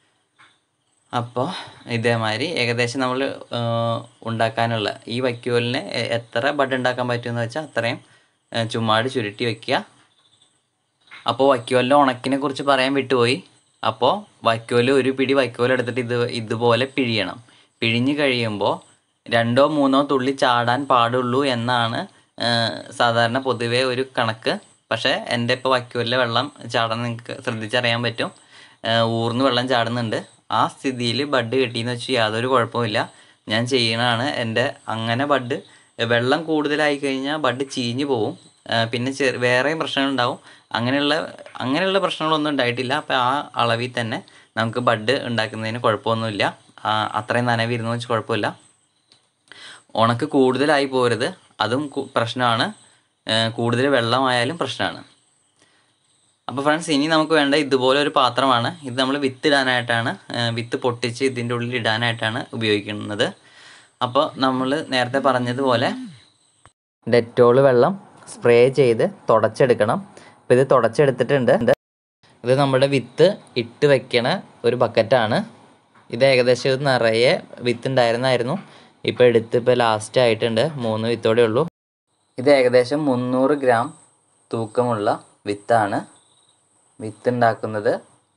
അപ്പോൾ ഇതേമാതിരി ഏകദേശം നമ്മൾ ഉണ്ടാക്കാനുള്ള ഈ വൈക്കോലിന് എത്ര ബഡ് ഉണ്ടാക്കാൻ പറ്റുമെന്ന് വെച്ചാൽ അത്രയും ചുമ്മാട് ചുരുട്ടി വെക്കുക അപ്പോൾ വൈക്കോലിൻ്റെ ഉണക്കിനെ കുറിച്ച് പറയാൻ വിട്ടുപോയി അപ്പോൾ വൈക്കോല് ഒരു പിടി വൈക്കോൽ എടുത്തിട്ട് ഇത് ഇതുപോലെ പിഴിയണം പിഴിഞ്ഞ് കഴിയുമ്പോൾ രണ്ടോ മൂന്നോ തുള്ളി ചാടാൻ പാടുള്ളൂ എന്നാണ് സാധാരണ പൊതുവേ ഒരു കണക്ക് പക്ഷേ എൻ്റെ ഇപ്പോൾ വൈക്കോലിലെ വെള്ളം ചാടാൻ നിങ്ങൾക്ക് ശ്രദ്ധിച്ചറിയാൻ പറ്റും ഊർന്ന് വെള്ളം ചാടുന്നുണ്ട് ആ സ്ഥിതിയിൽ ബഡ് കെട്ടിയെന്ന് വെച്ച് യാതൊരു കുഴപ്പമില്ല ഞാൻ ചെയ്യണതാണ് എൻ്റെ അങ്ങനെ ബഡ് വെള്ളം കൂടുതലായി കഴിഞ്ഞാൽ ബഡ് ചീഞ്ഞ് പോവും പിന്നെ ചെറു വേറെയും പ്രശ്നങ്ങളുണ്ടാവും അങ്ങനെയുള്ള അങ്ങനെയുള്ള പ്രശ്നങ്ങളൊന്നും ഉണ്ടായിട്ടില്ല അപ്പോൾ ആ അളവിൽ തന്നെ നമുക്ക് ബഡ് ഉണ്ടാക്കുന്നതിന് കുഴപ്പമൊന്നുമില്ല അത്രയും നനവിരുന്നു വെച്ച് കുഴപ്പമില്ല ഉണക്ക് കൂടുതലായി പോരുത് അതും പ്രശ്നമാണ് കൂടുതൽ വെള്ളമായാലും പ്രശ്നമാണ് അപ്പോൾ ഫ്രണ്ട്സ് ഇനി നമുക്ക് വേണ്ട ഇതുപോലെ ഒരു പാത്രമാണ് ഇത് നമ്മൾ വിത്ത് ഇടാനായിട്ടാണ് വിത്ത് പൊട്ടിച്ച് ഇതിൻ്റെ ഉള്ളിൽ ഇടാനായിട്ടാണ് ഉപയോഗിക്കുന്നത് അപ്പോൾ നമ്മൾ നേരത്തെ പറഞ്ഞതുപോലെ ഡെറ്റോള് വെള്ളം സ്പ്രേ ചെയ്ത് തുടച്ചെടുക്കണം അപ്പോൾ ഇത് തുടച്ചെടുത്തിട്ടുണ്ട് ഇത് നമ്മുടെ വിത്ത് ഇട്ട് വെക്കണ ഒരു ബക്കറ്റാണ് ഇത് ഏകദേശം ഇത് നിറയെ വിത്ത് ഉണ്ടായിരുന്നായിരുന്നു ഇപ്പോൾ എടുത്ത് ഇപ്പോൾ ലാസ്റ്റ് ആയിട്ടുണ്ട് മൂന്ന് വിത്തോടെ ഉള്ളൂ ഇത് ഏകദേശം മുന്നൂറ് ഗ്രാം തൂക്കമുള്ള വിത്താണ് വിത്ത് ഉണ്ടാക്കുന്നത്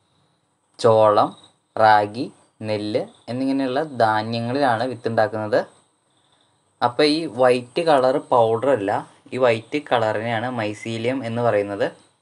ചോളം റാഗി നെല്ല് എന്നിങ്ങനെയുള്ള ധാന്യങ്ങളിലാണ് വിത്ത് ഉണ്ടാക്കുന്നത് അപ്പോൾ ഈ വൈറ്റ് കളർ പൗഡർ അല്ല ഈ വൈറ്റ് കളറിനെയാണ് മൈസീലിയം എന്ന് പറയുന്നത്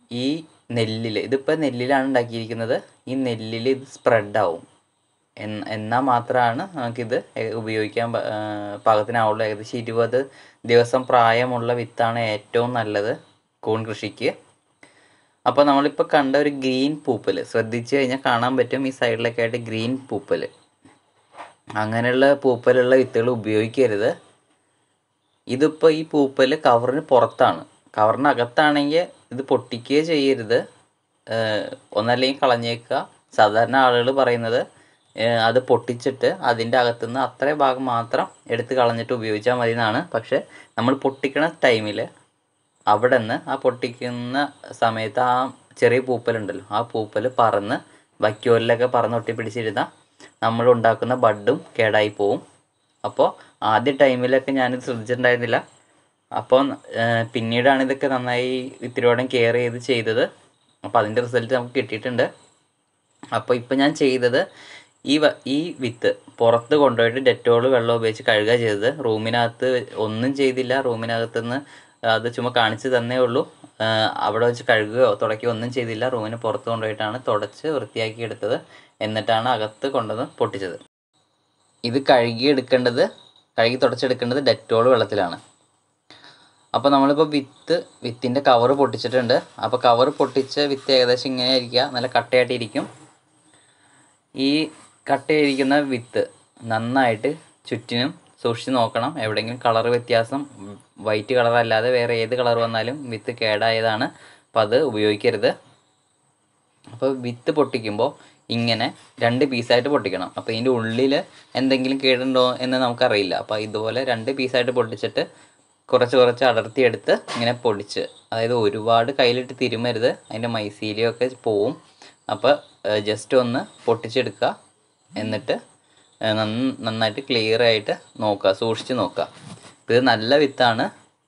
ഈ നെല്ലിൽ ഇതിപ്പോൾ നെല്ലിലാണ് ഉണ്ടാക്കിയിരിക്കുന്നത് ഈ നെല്ലിൽ ഇത് സ്പ്രെഡാവും എന്ന് എന്നാൽ മാത്രമാണ് നമുക്കിത് എ- ഉപയോഗിക്കാൻ പ- ആ, പാകത്തിനാവുള്ളൂ ഏകദേശം ഇരുപത് ദിവസം പ്രായമുള്ള വിത്താണ് ഏറ്റവും നല്ലത് കൂൺ കൃഷിക്ക് അപ്പോൾ നമ്മളിപ്പോൾ കണ്ട ഒരു ഗ്രീൻ പൂപ്പൽ ശ്രദ്ധിച്ചു കഴിഞ്ഞാൽ കാണാൻ പറ്റും ഈ സൈഡിലൊക്കെ ആയിട്ട് ഗ്രീൻ പൂപ്പൽ അങ്ങനെയുള്ള പൂപ്പലുള്ള വിത്തുകൾ ഉപയോഗിക്കരുത് ഇതിപ്പോൾ ഈ പൂപ്പൽ കവറിന് പുറത്താണ് കവറിനകത്താണെങ്കിൽ ഇത് പൊട്ടിക്കുകയോ ചെയ്യരുത് ഏഹ് ഒന്നല്ലെങ്കിൽ കളഞ്ഞേക്കുക സാധാരണ ആളുകൾ പറയുന്നത് ഏഹ് അത് പൊട്ടിച്ചിട്ട് അതിൻ്റെ അകത്തുനിന്ന് അത്രേ ഭാഗം മാത്രം എടുത്ത് കളഞ്ഞിട്ട് ഉപയോഗിച്ചാൽ മതി എന്നാണ് പക്ഷെ നമ്മൾ പൊട്ടിക്കണ ടൈമിൽ അവിടെ നിന്ന് ആ പൊട്ടിക്കുന്ന സമയത്ത് ആ ചെറിയ പൂപ്പലുണ്ടല്ലോ ആ പൂപ്പൽ പറന്ന് വൈക്കോലിലൊക്കെ പറന്ന് ഒട്ടിപ്പിടിച്ചിരുന്നാൽ നമ്മൾ ഉണ്ടാക്കുന്ന ബഡും കേടായി പോവും അപ്പോൾ ആദ്യ ടൈമിലൊക്കെ ഞാനിത് ശ്രദ്ധിച്ചിട്ടുണ്ടായിരുന്നില്ല അപ്പോൾ പിന്നീടാണ് ഇതൊക്കെ നന്നായി ഇത്തിരിയോടെ കെയർ ചെയ്ത് ചെയ്തത് അപ്പോൾ അതിൻ്റെ റിസൾട്ട് നമുക്ക് കിട്ടിയിട്ടുണ്ട് അപ്പോൾ ഇപ്പോൾ ഞാൻ ചെയ്തത് ഈ വ ഈ വിത്ത് പുറത്ത് കൊണ്ടുപോയിട്ട് ഡെറ്റോൾ വെള്ളം ഉപയോഗിച്ച് കഴുകുക ചെയ്തത് റൂമിനകത്ത് ഒന്നും ചെയ്തില്ല റൂമിനകത്ത് നിന്ന് അത് ചുമ്മാ കാണിച്ച് തന്നേ ഉള്ളൂ ആ, അവിടെ വെച്ച് കഴുകുകയോ തുടയ്ക്കുകയോ ഒന്നും ചെയ്തില്ല റൂമിന് പുറത്ത് കൊണ്ടുപോയിട്ടാണ് തുടച്ച് വൃത്തിയാക്കി എടുത്തത് എന്നിട്ടാണ് അകത്ത് കൊണ്ടുവന്ന് പൊട്ടിച്ചത് ഇത് കഴുകി എടുക്കേണ്ടത് കഴുകി തുടച്ചെടുക്കേണ്ടത് ഡെറ്റോൾ വെള്ളത്തിലാണ് അപ്പോൾ നമ്മളിപ്പോൾ വിത്ത് വിത്തിൻ്റെ കവർ പൊട്ടിച്ചിട്ടുണ്ട് അപ്പോൾ കവർ പൊട്ടിച്ച വിത്ത് ഏകദേശം ഇങ്ങനെ ഇരിക്കുക നല്ല കട്ടയായിട്ടിരിക്കും ഈ കട്ടയിരിക്കുന്ന വിത്ത് നന്നായിട്ട് ചുറ്റിനും സൂക്ഷിച്ച് നോക്കണം എവിടെയെങ്കിലും കളർ വ്യത്യാസം വൈറ്റ് കളർ അല്ലാതെ വേറെ ഏത് കളർ വന്നാലും വിത്ത് കേടായതാണ് അപ്പോൾ അത് ഉപയോഗിക്കരുത് അപ്പോൾ വിത്ത് പൊട്ടിക്കുമ്പോൾ ഇങ്ങനെ രണ്ട് പീസായിട്ട് പൊട്ടിക്കണം അപ്പോൾ ഇതിൻ്റെ ഉള്ളിൽ എന്തെങ്കിലും കേടുണ്ടോ എന്ന് നമുക്കറിയില്ല അപ്പോൾ ഇതുപോലെ രണ്ട് പീസായിട്ട് പൊട്ടിച്ചിട്ട് കുറച്ച് കുറച്ച് അടർത്തിയെടുത്ത് ഇങ്ങനെ പൊടിച്ച് അതായത് ഒരുപാട് കയ്യിലിട്ട് തിരുമരുത് അതിൻ്റെ മൈസീലിയൊക്കെ പോവും അപ്പോൾ ജസ്റ്റ് ഒന്ന് പൊട്ടിച്ചെടുക്കുക എന്നിട്ട് ഏഹ് നന്ന- നന്നായിട്ട് ക്ലിയർ ആയിട്ട് നോക്കുക സൂക്ഷിച്ച് നോക്കുക ഇത് നല്ല വിത്താണ്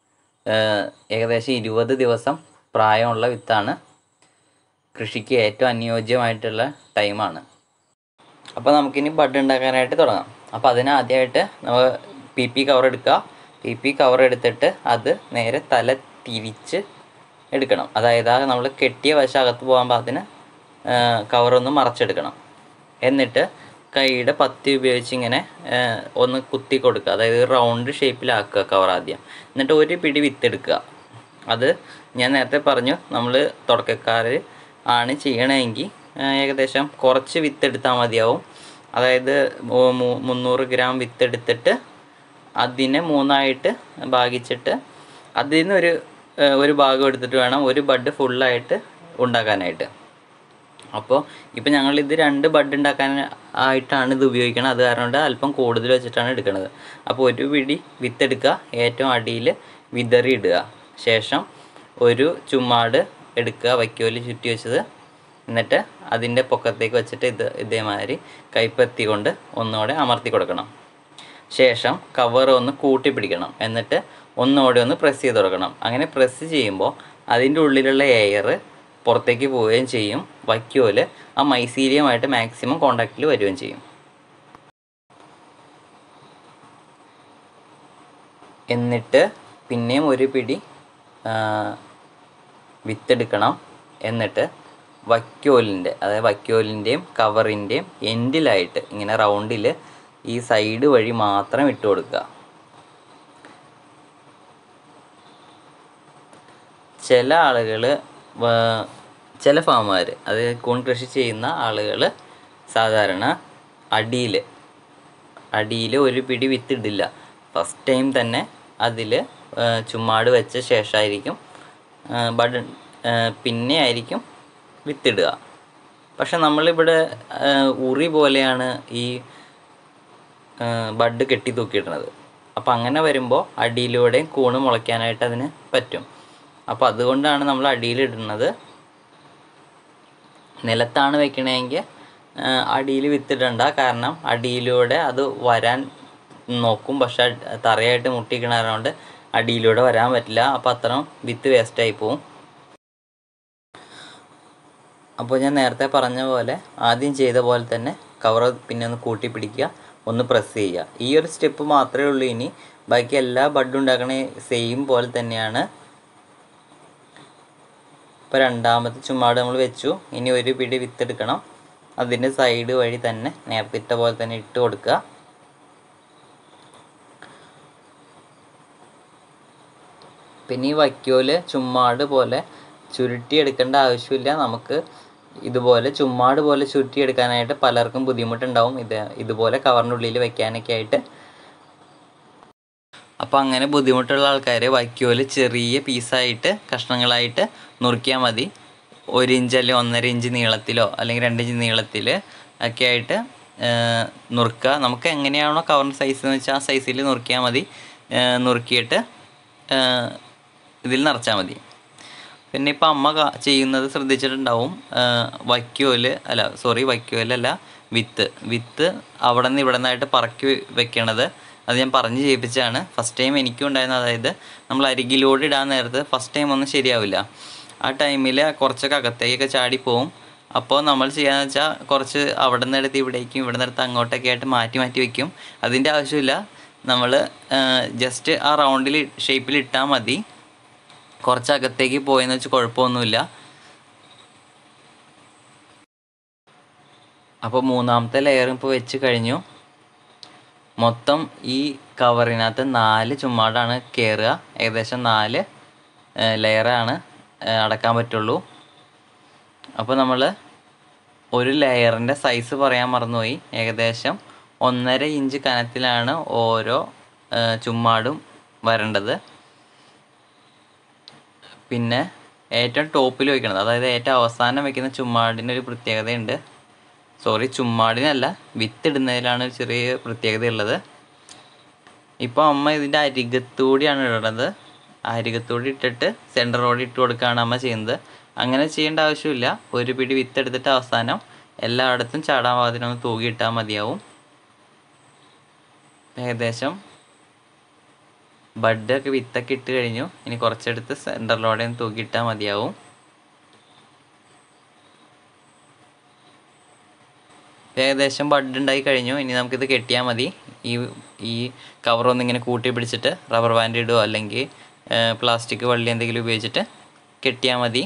ഏഹ് ഏകദേശം ഇരുപത് ദിവസം പ്രായമുള്ള വിത്താണ് കൃഷിക്ക് ഏറ്റവും അനുയോജ്യമായിട്ടുള്ള ടൈമാണ് അപ്പോൾ നമുക്കിനി ബഡ് ഉണ്ടാക്കാനായിട്ട് തുടങ്ങാം അപ്പോൾ അതിന് ആദ്യമായിട്ട് നമ്മൾ പി പി കവർ എടുക്കുക പി പി കവർ എടുത്തിട്ട് അത് നേരെ തല തിരിച്ച് എടുക്കണം അതായത് ആ നമ്മൾ കെട്ടിയ വശം അകത്ത് പോകാൻ പാകത്തിന് കവറൊന്ന് മറച്ചെടുക്കണം എന്നിട്ട് കൈയുടെ പത്തി ഉപയോഗിച്ച് ഇങ്ങനെ ആ, ഒന്ന് കുത്തി കൊടുക്കുക അതായത് റൗണ്ട് ഷേപ്പിലാക്കുക കവർ ആദ്യം എന്നിട്ട് ഒരു പിടി വിത്തെടുക്കുക അത് ഞാൻ നേരത്തെ പറഞ്ഞു നമ്മൾ തുടക്കക്കാർ ആണ് ചെയ്യണമെങ്കിൽ ആ, ഏകദേശം കുറച്ച് വിത്തെടുത്താൽ മതിയാവും അതായത് മു- മു- മുന്നൂറ് ഗ്രാം വിത്തെടുത്തിട്ട് അതിനെ മൂന്നായിട്ട് ഭാഗിച്ചിട്ട് അതിൽ നിന്നൊരു ആ, ഒരു ഭാഗം എടുത്തിട്ട് വേണം ഒരു ബഡ് ഫുള്ളായിട്ട് ഉണ്ടാക്കാനായിട്ട് അപ്പോൾ ഇപ്പം ഞങ്ങൾ ഇത് രണ്ട് ബഡ് ഉണ്ടാക്കാൻ ആയിട്ടാണ് ഇത് ഉപയോഗിക്കുന്നത് അത് കാരണം കൊണ്ട് അല്പം കൂടുതൽ വെച്ചിട്ടാണ് എടുക്കുന്നത് അപ്പോൾ ഒരു പിടി വിത്തെടുക്കുക ഏറ്റവും അടിയിൽ വിതറി ഇടുക ശേഷം ഒരു ചുമ്മാട് എടുക്കുക വൈക്കോല് ചുറ്റി വെച്ചത് എന്നിട്ട് അതിൻ്റെ പൊക്കത്തേക്ക് വെച്ചിട്ട് ഇത് ഇതേമാതിരി കൈപ്പത്തി കൊണ്ട് ഒന്നുകൂടെ അമർത്തി കൊടുക്കണം ശേഷം കവർ ഒന്ന് കൂട്ടി പിടിക്കണം എന്നിട്ട് ഒന്നുകൂടെ ഒന്ന് പ്രസ് ചെയ്ത് കൊടുക്കണം അങ്ങനെ പ്രസ് ചെയ്യുമ്പോൾ അതിൻ്റെ ഉള്ളിലുള്ള എയർ പുറത്തേക്ക് പോവുകയും ചെയ്യും വൈക്കോല് ആ മൈസീലിയമായിട്ട് മാക്സിമം കോണ്ടാക്റ്റിൽ വരികയും ചെയ്യും എന്നിട്ട് പിന്നെയും ഒരു പിടി ആ, വിത്തെടുക്കണം എന്നിട്ട് വൈക്കോലിൻ്റെ അതായത് വൈക്കോലിൻ്റെയും കവറിൻ്റെയും എൻഡിലായിട്ട് ഇങ്ങനെ റൗണ്ടിൽ ഈ സൈഡ് വഴി മാത്രം ഇട്ട് കൊടുക്കുക ചില ആളുകൾ ചില ഫാമുകാർ അത് കൂൺ കൃഷി ചെയ്യുന്ന ആളുകൾ സാധാരണ അടിയിൽ അടിയിൽ ഒരു പിടി വിത്ത് ഇടില്ല ഫസ്റ്റ് ടൈം തന്നെ അതിൽ ചുമ്മാട് വെച്ച ശേഷമായിരിക്കും ബഡ് പിന്നെ ആയിരിക്കും വിത്തിടുക പക്ഷെ നമ്മളിവിടെ ആ, ഉറി പോലെയാണ് ഈ ആ, ബഡ് കെട്ടി തൂക്കിയിടുന്നത് അപ്പോൾ അങ്ങനെ വരുമ്പോൾ അടിയിലൂടെയും കൂണ് മുളയ്ക്കാനായിട്ട് അതിന് പറ്റും അപ്പോൾ അതുകൊണ്ടാണ് നമ്മൾ അടിയിലിടുന്നത് നിലത്താണ് വെക്കണമെങ്കിൽ അടിയിൽ വിത്തിടണ്ട കാരണം അടിയിലൂടെ അത് വരാൻ നോക്കും പക്ഷെ അട്- തറയായിട്ട് മുട്ടിക്കണ കൊണ്ട് അടിയിലൂടെ വരാൻ പറ്റില്ല അപ്പോൾ അത്രയും വിത്ത് വേസ്റ്റായി പോവും അപ്പോൾ ഞാൻ നേരത്തെ പറഞ്ഞ പോലെ ആദ്യം ചെയ്ത പോലെ തന്നെ കവർ പിന്നെ ഒന്ന് കൂട്ടി പിടിക്കുക ഒന്ന് പ്രസ് ചെയ്യുക ഈ ഒരു സ്റ്റെപ്പ് മാത്രമേ ഉള്ളൂ ഇനി ബാക്കി എല്ലാ ബഡ് ഉണ്ടാക്കണ സെയിം പോലെ തന്നെയാണ് ഇപ്പോൾ രണ്ടാമത്തെ ചുമ്മാട് നമ്മൾ വെച്ചു ഇനി ഒരു പിടി വിത്തെടുക്കണം അതിൻ്റെ സൈഡ് വഴി തന്നെ നേരത്തെ ഇട്ട പോലെ തന്നെ ഇട്ട് കൊടുക്കുക പിന്നെ ഈ വൈക്കോല് ചുമ്മാട് പോലെ ചുരുട്ടിയെടുക്കേണ്ട ആവശ്യമില്ല നമുക്ക് ഇതുപോലെ ചുമ്മാട് പോലെ ചുരുട്ടിയെടുക്കാനായിട്ട് പലർക്കും ബുദ്ധിമുട്ടുണ്ടാവും ഇത് ഇതുപോലെ കവറിൻ്റെ ഉള്ളിൽ വെക്കാനൊക്കെ ആയിട്ട് അപ്പോൾ അങ്ങനെ ബുദ്ധിമുട്ടുള്ള ആൾക്കാർ വൈക്കോല് ചെറിയ പീസായിട്ട് കഷ്ണങ്ങളായിട്ട് നുറുക്കിയാൽ മതി ഒരു ഇഞ്ച് അല്ലെങ്കിൽ ഒന്നര ഇഞ്ച് നീളത്തിലോ അല്ലെങ്കിൽ രണ്ട് ഇഞ്ച് നീളത്തിൽ ഒക്കെ ആയിട്ട് ഏർ, നുറുക്കുക നമുക്ക് എങ്ങനെയാണോ കവറിൻ്റെ സൈസ് എന്ന് വെച്ചാൽ ആ സൈസിൽ നുറുക്കിയാൽ മതി ഏർ, നുറുക്കിയിട്ട് ഏർ, ഇതിൽ നിറച്ചാൽ മതി പിന്നെ ഇപ്പം അമ്മ കാ- ചെയ്യുന്നത് ശ്രദ്ധിച്ചിട്ടുണ്ടാവും ഏർ, വൈക്കോല് അല്ല സോറി വൈക്കോലല്ല വിത്ത് വിത്ത് അവിടെ നിന്ന് ഇവിടെ നിന്നായിട്ട് പറക്കി വെക്കണത് അത് ഞാൻ പറഞ്ഞ് ചെയ്യിപ്പിച്ചാണ് ഫസ്റ്റ് ടൈം എനിക്കും ഉണ്ടായിരുന്നത് അതായത് നമ്മൾ അരികിലോട് ഇടാൻ നേരത്ത് ഫസ്റ്റ് ടൈം ഒന്നും ശരിയാവില്ല ആ ടൈമിൽ കുറച്ചൊക്കെ അകത്തേക്കൊക്കെ ചാടിപ്പോവും അപ്പോൾ നമ്മൾ ചെയ്യാന്ന് വെച്ചാൽ കുറച്ച് അവിടെ നിന്ന് എടുത്ത് ഇവിടേക്കും ഇവിടെ നിന്ന് എടുത്ത് അങ്ങോട്ടൊക്കെ ആയിട്ട് മാറ്റി മാറ്റി വെക്കും അതിൻ്റെ ആവശ്യമില്ല നമ്മൾ ജസ്റ്റ് ആ റൗണ്ടിൽ ഷേപ്പിൽ ഇട്ടാൽ മതി കുറച്ച് അകത്തേക്ക് പോയെന്ന് വെച്ച് കുഴപ്പമൊന്നുമില്ല അപ്പോൾ മൂന്നാമത്തെ ലെയർ ഇപ്പോൾ വെച്ച് കഴിഞ്ഞു മൊത്തം ഈ കവറിനകത്ത് നാല് ചുമ്മാടാണ് കയറുക ഏകദേശം നാല് ലെയറാണ് അടക്കാൻ പറ്റുള്ളൂ അപ്പോൾ നമ്മൾ ഒരു ലെയറിൻ്റെ സൈസ് പറയാൻ മറന്നുപോയി ഏകദേശം ഒന്നര ഇഞ്ച് കനത്തിലാണ് ഓരോ ആ, ചുമ്മാടും വരേണ്ടത് പിന്നെ ഏറ്റവും ടോപ്പിൽ വെക്കണത് അതായത് ഏറ്റവും അവസാനം വെക്കുന്ന ചുമ്മാടിന് ഒരു പ്രത്യേകതയുണ്ട് സോറി ചുമ്മാടിനല്ല വിത്തിടുന്നതിലാണ് ഒരു ചെറിയ പ്രത്യേകതയുള്ളത് ഇപ്പോൾ അമ്മ ഇതിൻ്റെ അരികത്തൂടിയാണ് ഇടുന്നത് അരികത്തൂടി ഇട്ടിട്ട് സെൻറ്ററോട് ഇട്ട് കൊടുക്കുകയാണ് അമ്മ ചെയ്യുന്നത് അങ്ങനെ ചെയ്യേണ്ട ആവശ്യമില്ല ഒരു പിടി വിത്തെടുത്തിട്ട് അവസാനം എല്ലായിടത്തും ചാടാൻ പാകത്തിനൊന്ന് തൂകിയിട്ടാൽ മതിയാവും ഏകദേശം ബഡൊക്കെ വിത്തൊക്കെ ഇട്ട് കഴിഞ്ഞു ഇനി കുറച്ചെടുത്ത് സെൻറ്ററിലൂടെ തൂക്കിയിട്ടാൽ മതിയാവും ഏകദേശം ബഡ് ഉണ്ടായി കഴിഞ്ഞു ഇനി നമുക്കിത് കെട്ടിയാൽ മതി ഈ ഈ കവറൊന്നും ഇങ്ങനെ കൂട്ടി പിടിച്ചിട്ട് റബ്ബർ ബാൻഡ് ഇടുകയോ അല്ലെങ്കിൽ പ്ലാസ്റ്റിക് വള്ളി എന്തെങ്കിലും ഉപയോഗിച്ചിട്ട് കെട്ടിയാൽ മതി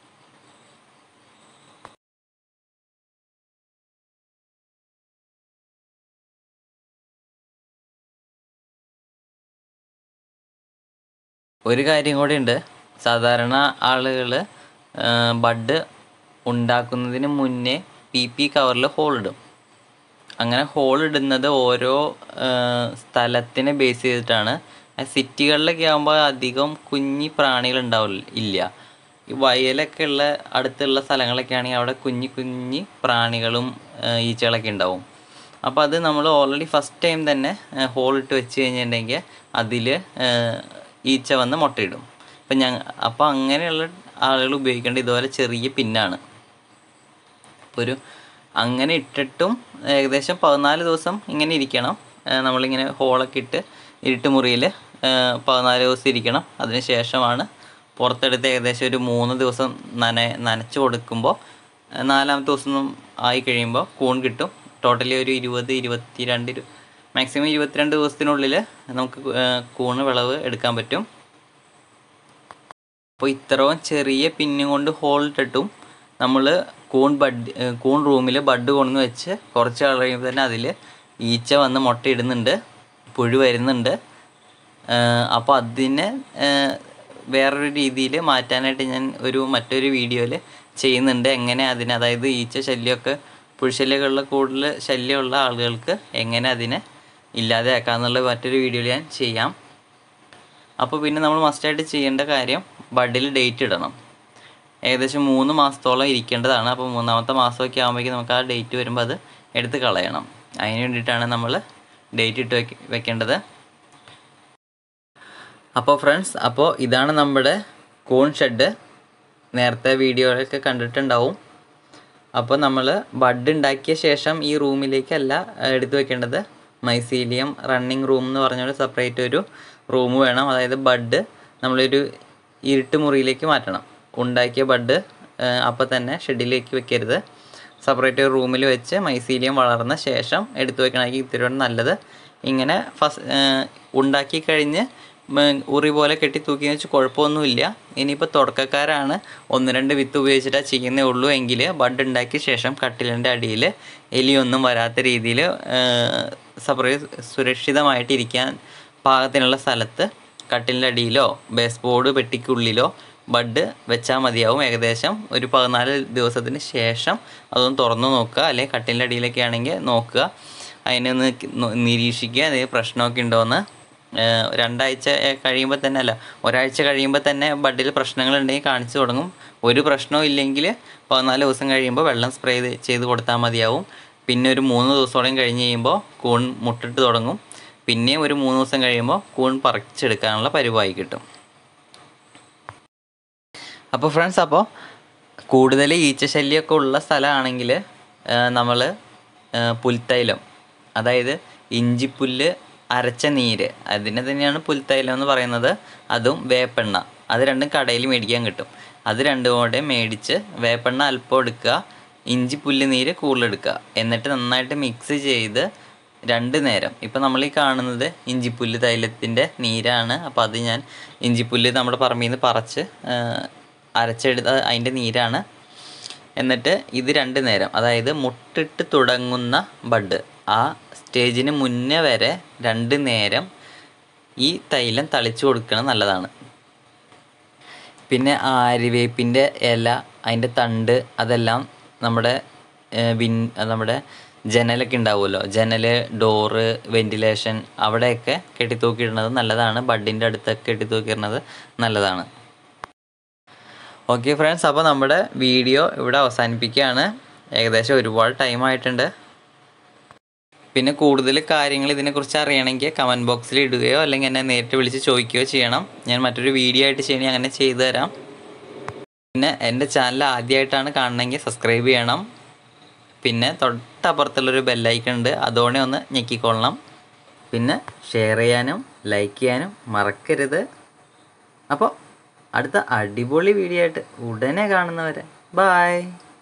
ഒരു കാര്യം കൂടി ഉണ്ട് സാധാരണ ആളുകൾ ബഡ് ഉണ്ടാക്കുന്നതിന് മുന്നേ പി പി കവറിൽ ഹോൾ ഇടും അങ്ങനെ ഹോൾ ഇടുന്നത് ഓരോ ആ, സ്ഥലത്തിനെ ബേസ് ചെയ്തിട്ടാണ് സിറ്റികളിലൊക്കെ ആകുമ്പോൾ അധികം കുഞ്ഞി പ്രാണികൾ ഉണ്ടാവില്ല ഇല്ല ഈ വയലൊക്കെ ഉള്ള അടുത്തുള്ള സ്ഥലങ്ങളൊക്കെ ആണെങ്കിൽ അവിടെ കുഞ്ഞി കുഞ്ഞി പ്രാണികളും ആ, ഈച്ചകളൊക്കെ ഉണ്ടാവും അപ്പോൾ അത് നമ്മൾ ഓൾറെഡി ഫസ്റ്റ് ടൈം തന്നെ ഹോൾ ഇട്ട് വെച്ച് കഴിഞ്ഞിട്ടുണ്ടെങ്കിൽ അതിൽ ഈച്ച വന്ന് മുട്ടയിടും അപ്പം ഞങ്ങൾ അപ്പോൾ അങ്ങനെയുള്ള ആളുകൾ ഉപയോഗിക്കേണ്ട ഇതുപോലെ ചെറിയ പിന്നാണ് ഇപ്പോൾ ഒരു അങ്ങനെ ഇട്ടിട്ടും ഏകദേശം പതിനാല് ദിവസം ഇങ്ങനെ ഇരിക്കണം ഏഹ് നമ്മളിങ്ങനെ ഹോളൊക്കെ ഇട്ട് ഇരുട്ട് മുറിയിൽ പതിനാല് ദിവസം ഇരിക്കണം അതിന് ശേഷമാണ് പുറത്തെടുത്ത് ഏകദേശം ഒരു മൂന്ന് ദിവസം നന നനച്ച് കൊടുക്കുമ്പോൾ ഏഹ് നാലാമത്തെ ദിവസം ആയി കഴിയുമ്പോൾ കൂൺ കിട്ടും ടോട്ടലി ഒരു ഇരുപത് ഇരുപത്തി രണ്ട് ഇരു മാക്സിമം ഇരുപത്തിരണ്ട് ദിവസത്തിനുള്ളിൽ നമുക്ക് ഏഹ് കൂണ് വിളവ് എടുക്കാൻ പറ്റും അപ്പോൾ ഇത്രയും ചെറിയ പിന്നും കൊണ്ട് ഹോൾ ഇട്ടിട്ടും നമ്മൾ കൂൺ ബഡ് ഏഹ് കൂൺ റൂമിൽ ബഡ് കൊണ്ടുവന്ന് വെച്ച് കുറച്ച് നാൾ കഴിയുമ്പോൾ തന്നെ അതിൽ ഈച്ച വന്ന് മുട്ടയിടുന്നുണ്ട് പുഴു വരുന്നുണ്ട് അപ്പോൾ അതിനെ ഏഹ് വേറൊരു രീതിയിൽ മാറ്റാനായിട്ട് ഞാൻ ഒരു മറ്റൊരു വീഡിയോയിൽ ചെയ്യുന്നുണ്ട് എങ്ങനെ അതിനെ അതായത് ഈച്ച ശല്യമൊക്കെ പുഴുശല്യമൊക്കെയുള്ള കൂടുതൽ ശല്യമുള്ള ആളുകൾക്ക് എങ്ങനെ അതിനെ ഇല്ലാതെയാക്കാന്നുള്ള മറ്റൊരു വീഡിയോയിൽ ഞാൻ ചെയ്യാം അപ്പോൾ പിന്നെ നമ്മൾ മസ്റ്റായിട്ട് ചെയ്യേണ്ട കാര്യം ബഡിൽ ഡേറ്റ് ഇടണം ഏകദേശം മൂന്ന് മാസത്തോളം ഇരിക്കേണ്ടതാണ് അപ്പോൾ മൂന്നാമത്തെ മാസമൊക്കെ ആകുമ്പോഴേക്കും നമുക്ക് ആ ഡേറ്റ് വരുമ്പോൾ അത് എടുത്ത് കളയണം അതിന് വേണ്ടിയിട്ടാണ് നമ്മൾ ഡേറ്റ് ഇട്ട് വെക്ക വെക്കേണ്ടത് അപ്പോൾ ഫ്രണ്ട്സ് അപ്പോൾ ഇതാണ് നമ്മുടെ കൂൺ ഷെഡ് നേരത്തെ വീഡിയോയിലൊക്കെ കണ്ടിട്ടുണ്ടാവും അപ്പോൾ നമ്മൾ ബഡ് ഉണ്ടാക്കിയ ശേഷം ഈ റൂമിലേക്കല്ല ഏഹ്, എടുത്തു വെക്കേണ്ടത് മൈസീലിയം റണ്ണിങ് റൂം എന്ന് പറഞ്ഞൊരു സെപ്പറേറ്റ് ഒരു റൂം വേണം അതായത് ബഡ് നമ്മളൊരു ഇരുട്ട് മുറിയിലേക്ക് മാറ്റണം ഉണ്ടാക്കിയ ബഡ് അപ്പോൾ തന്നെ ഷെഡിലേക്ക് വെക്കരുത് സെപ്പറേറ്റ് ഒരു റൂമിൽ വെച്ച് മൈസീലിയം വളർന്ന ശേഷം എടുത്തു വെക്കണമെങ്കിൽ ഇത്തിരി കൂടെ നല്ലത് ഇങ്ങനെ ഫസ്റ്റ് ഉണ്ടാക്കി കഴിഞ്ഞ് ഉം, ഉറി പോലെ കെട്ടി തൂക്കി വെച്ച് കുഴപ്പമൊന്നുമില്ല ഇനിയിപ്പോൾ തുടക്കക്കാരാണ് ഒന്ന് രണ്ട് വിത്ത് ഉപയോഗിച്ചിട്ടാണ് ചെയ്യുന്നേ ഉള്ളൂ എങ്കിൽ ബഡ് ഉണ്ടാക്കിയ ശേഷം കട്ടിലിൻ്റെ അടിയിൽ എലിയൊന്നും വരാത്ത രീതിയിൽ സപ്രേ സുരക്ഷിതമായിട്ടിരിക്കാൻ പാകത്തിനുള്ള സ്ഥലത്ത് കട്ടിലിൻ്റെ അടിയിലോ ബേസ് ബോർഡ് പെട്ടിക്കുള്ളിലോ ബഡ് വെച്ചാൽ മതിയാവും ഏകദേശം ഒരു പതിനാല് ദിവസത്തിന് ശേഷം അതൊന്ന് തുറന്നു നോക്കുക അല്ലെങ്കിൽ കട്ടിലിൻ്റെ അടിയിലൊക്കെ ആണെങ്കിൽ നോക്കുക അതിനെ ഒന്ന് നോ- നിരീക്ഷിക്കുക എന്തെങ്കിലും പ്രശ്നമൊക്കെ ഉണ്ടോയെന്ന് ഏഹ് രണ്ടാഴ്ച ഏഹ് കഴിയുമ്പോൾ തന്നെ അല്ല ഒരാഴ്ച കഴിയുമ്പോൾ തന്നെ ബഡിൽ പ്രശ്നങ്ങളുണ്ടെങ്കിൽ കാണിച്ചു തുടങ്ങും ഒരു പ്രശ്നവും ഇല്ലെങ്കിൽ പതിനാല് ദിവസം കഴിയുമ്പോൾ വെള്ളം സ്പ്രേ ചെയ്ത് കൊടുത്താൽ മതിയാവും പിന്നെ ഒരു മൂന്ന് ദിവസത്തോളം കഴിഞ്ഞ് കഴിയുമ്പോൾ കൂൺ മുട്ടിട്ട് തുടങ്ങും പിന്നെയും ഒരു മൂന്ന് ദിവസം കഴിയുമ്പോൾ കൂൺ പറിച്ചെടുക്കാനുള്ള പരിവായി കിട്ടും അപ്പോൾ ഫ്രണ്ട്സ് അപ്പോൾ കൂടുതൽ ഈച്ച ശല്യമൊക്കെ ഉള്ള സ്ഥലമാണെങ്കിൽ നമ്മൾ പുൽത്തൈലം അതായത് ഇഞ്ചിപ്പുല്ല് അരച്ച നീര് അതിനെ തന്നെയാണ് പുൽത്തൈലം എന്ന് പറയുന്നത് അതും വേപ്പെണ്ണ അത് രണ്ടും കടയിൽ മേടിക്കാൻ കിട്ടും അത് രണ്ടും കൂടെ മേടിച്ച് വേപ്പെണ്ണ അല്പം എടുക്കുക ഇഞ്ചിപ്പുല്ല് നീര് കൂടുതലെടുക്കുക എന്നിട്ട് നന്നായിട്ട് മിക്സ് ചെയ്ത് രണ്ട് നേരം ഇപ്പം നമ്മൾ ഈ കാണുന്നത് ഇഞ്ചിപ്പുല്ല് തൈലത്തിൻ്റെ നീരാണ് അപ്പോൾ അത് ഞാൻ ഇഞ്ചിപ്പുല്ല് നമ്മുടെ പറമ്പിൽ നിന്ന് പറിച്ച് ആ, അരച്ചെടുത്ത അതിൻ്റെ നീരാണ് എന്നിട്ട് ഇത് രണ്ട് നേരം അതായത് മുട്ടിട്ട് തുടങ്ങുന്ന ബഡ് ആ സ്റ്റേജിന് മുന്നേ വരെ രണ്ട് നേരം ഈ തൈലം തളിച്ചു കൊടുക്കണം നല്ലതാണ് പിന്നെ ആര്യവേപ്പിൻ്റെ ഇല അതിൻ്റെ തണ്ട് അതെല്ലാം നമ്മുടെ ഏഹ്, വിൻ നമ്മുടെ ജനലൊക്കെ ഉണ്ടാവുമല്ലോ ജനൽ ഡോറ് വെൻറ്റിലേഷൻ അവിടെയൊക്കെ കെട്ടിത്തൂക്കിയിടുന്നത് നല്ലതാണ് ബഡിൻ്റെ അടുത്തൊക്കെ കെട്ടിത്തൂക്കിയിടുന്നത് നല്ലതാണ് ഓക്കെ ഫ്രണ്ട്സ് അപ്പോൾ നമ്മുടെ വീഡിയോ ഇവിടെ അവസാനിപ്പിക്കുകയാണ് ഏകദേശം ഒരുപാട് ടൈം ആയിട്ടുണ്ട് പിന്നെ കൂടുതൽ കാര്യങ്ങൾ ഇതിനെക്കുറിച്ച് അറിയണമെങ്കിൽ കമൻറ്റ് ബോക്സിൽ ഇടുകയോ അല്ലെങ്കിൽ എന്നെ നേരിട്ട് വിളിച്ച് ചോദിക്കുകയോ ചെയ്യണം ഞാൻ മറ്റൊരു വീഡിയോ ആയിട്ട് ചെയ്യണമെങ്കിൽ അങ്ങനെ ചെയ്തു തരാം പിന്നെ എൻ്റെ ചാനൽ ആദ്യമായിട്ടാണ് കാണണമെങ്കിൽ സബ്സ്ക്രൈബ് ചെയ്യണം പിന്നെ തൊട്ടപ്പുറത്തുള്ളൊരു ബെല്ലൈക്കൺ ഉണ്ട് അതോടെ ഒന്ന് ഞെക്കിക്കൊള്ളണം പിന്നെ ഷെയർ ചെയ്യാനും ലൈക്ക് ചെയ്യാനും മറക്കരുത് അപ്പോൾ അടുത്ത അടിപൊളി വീഡിയോ ആയിട്ട് ഉടനെ കാണുന്നവരെ ബായ്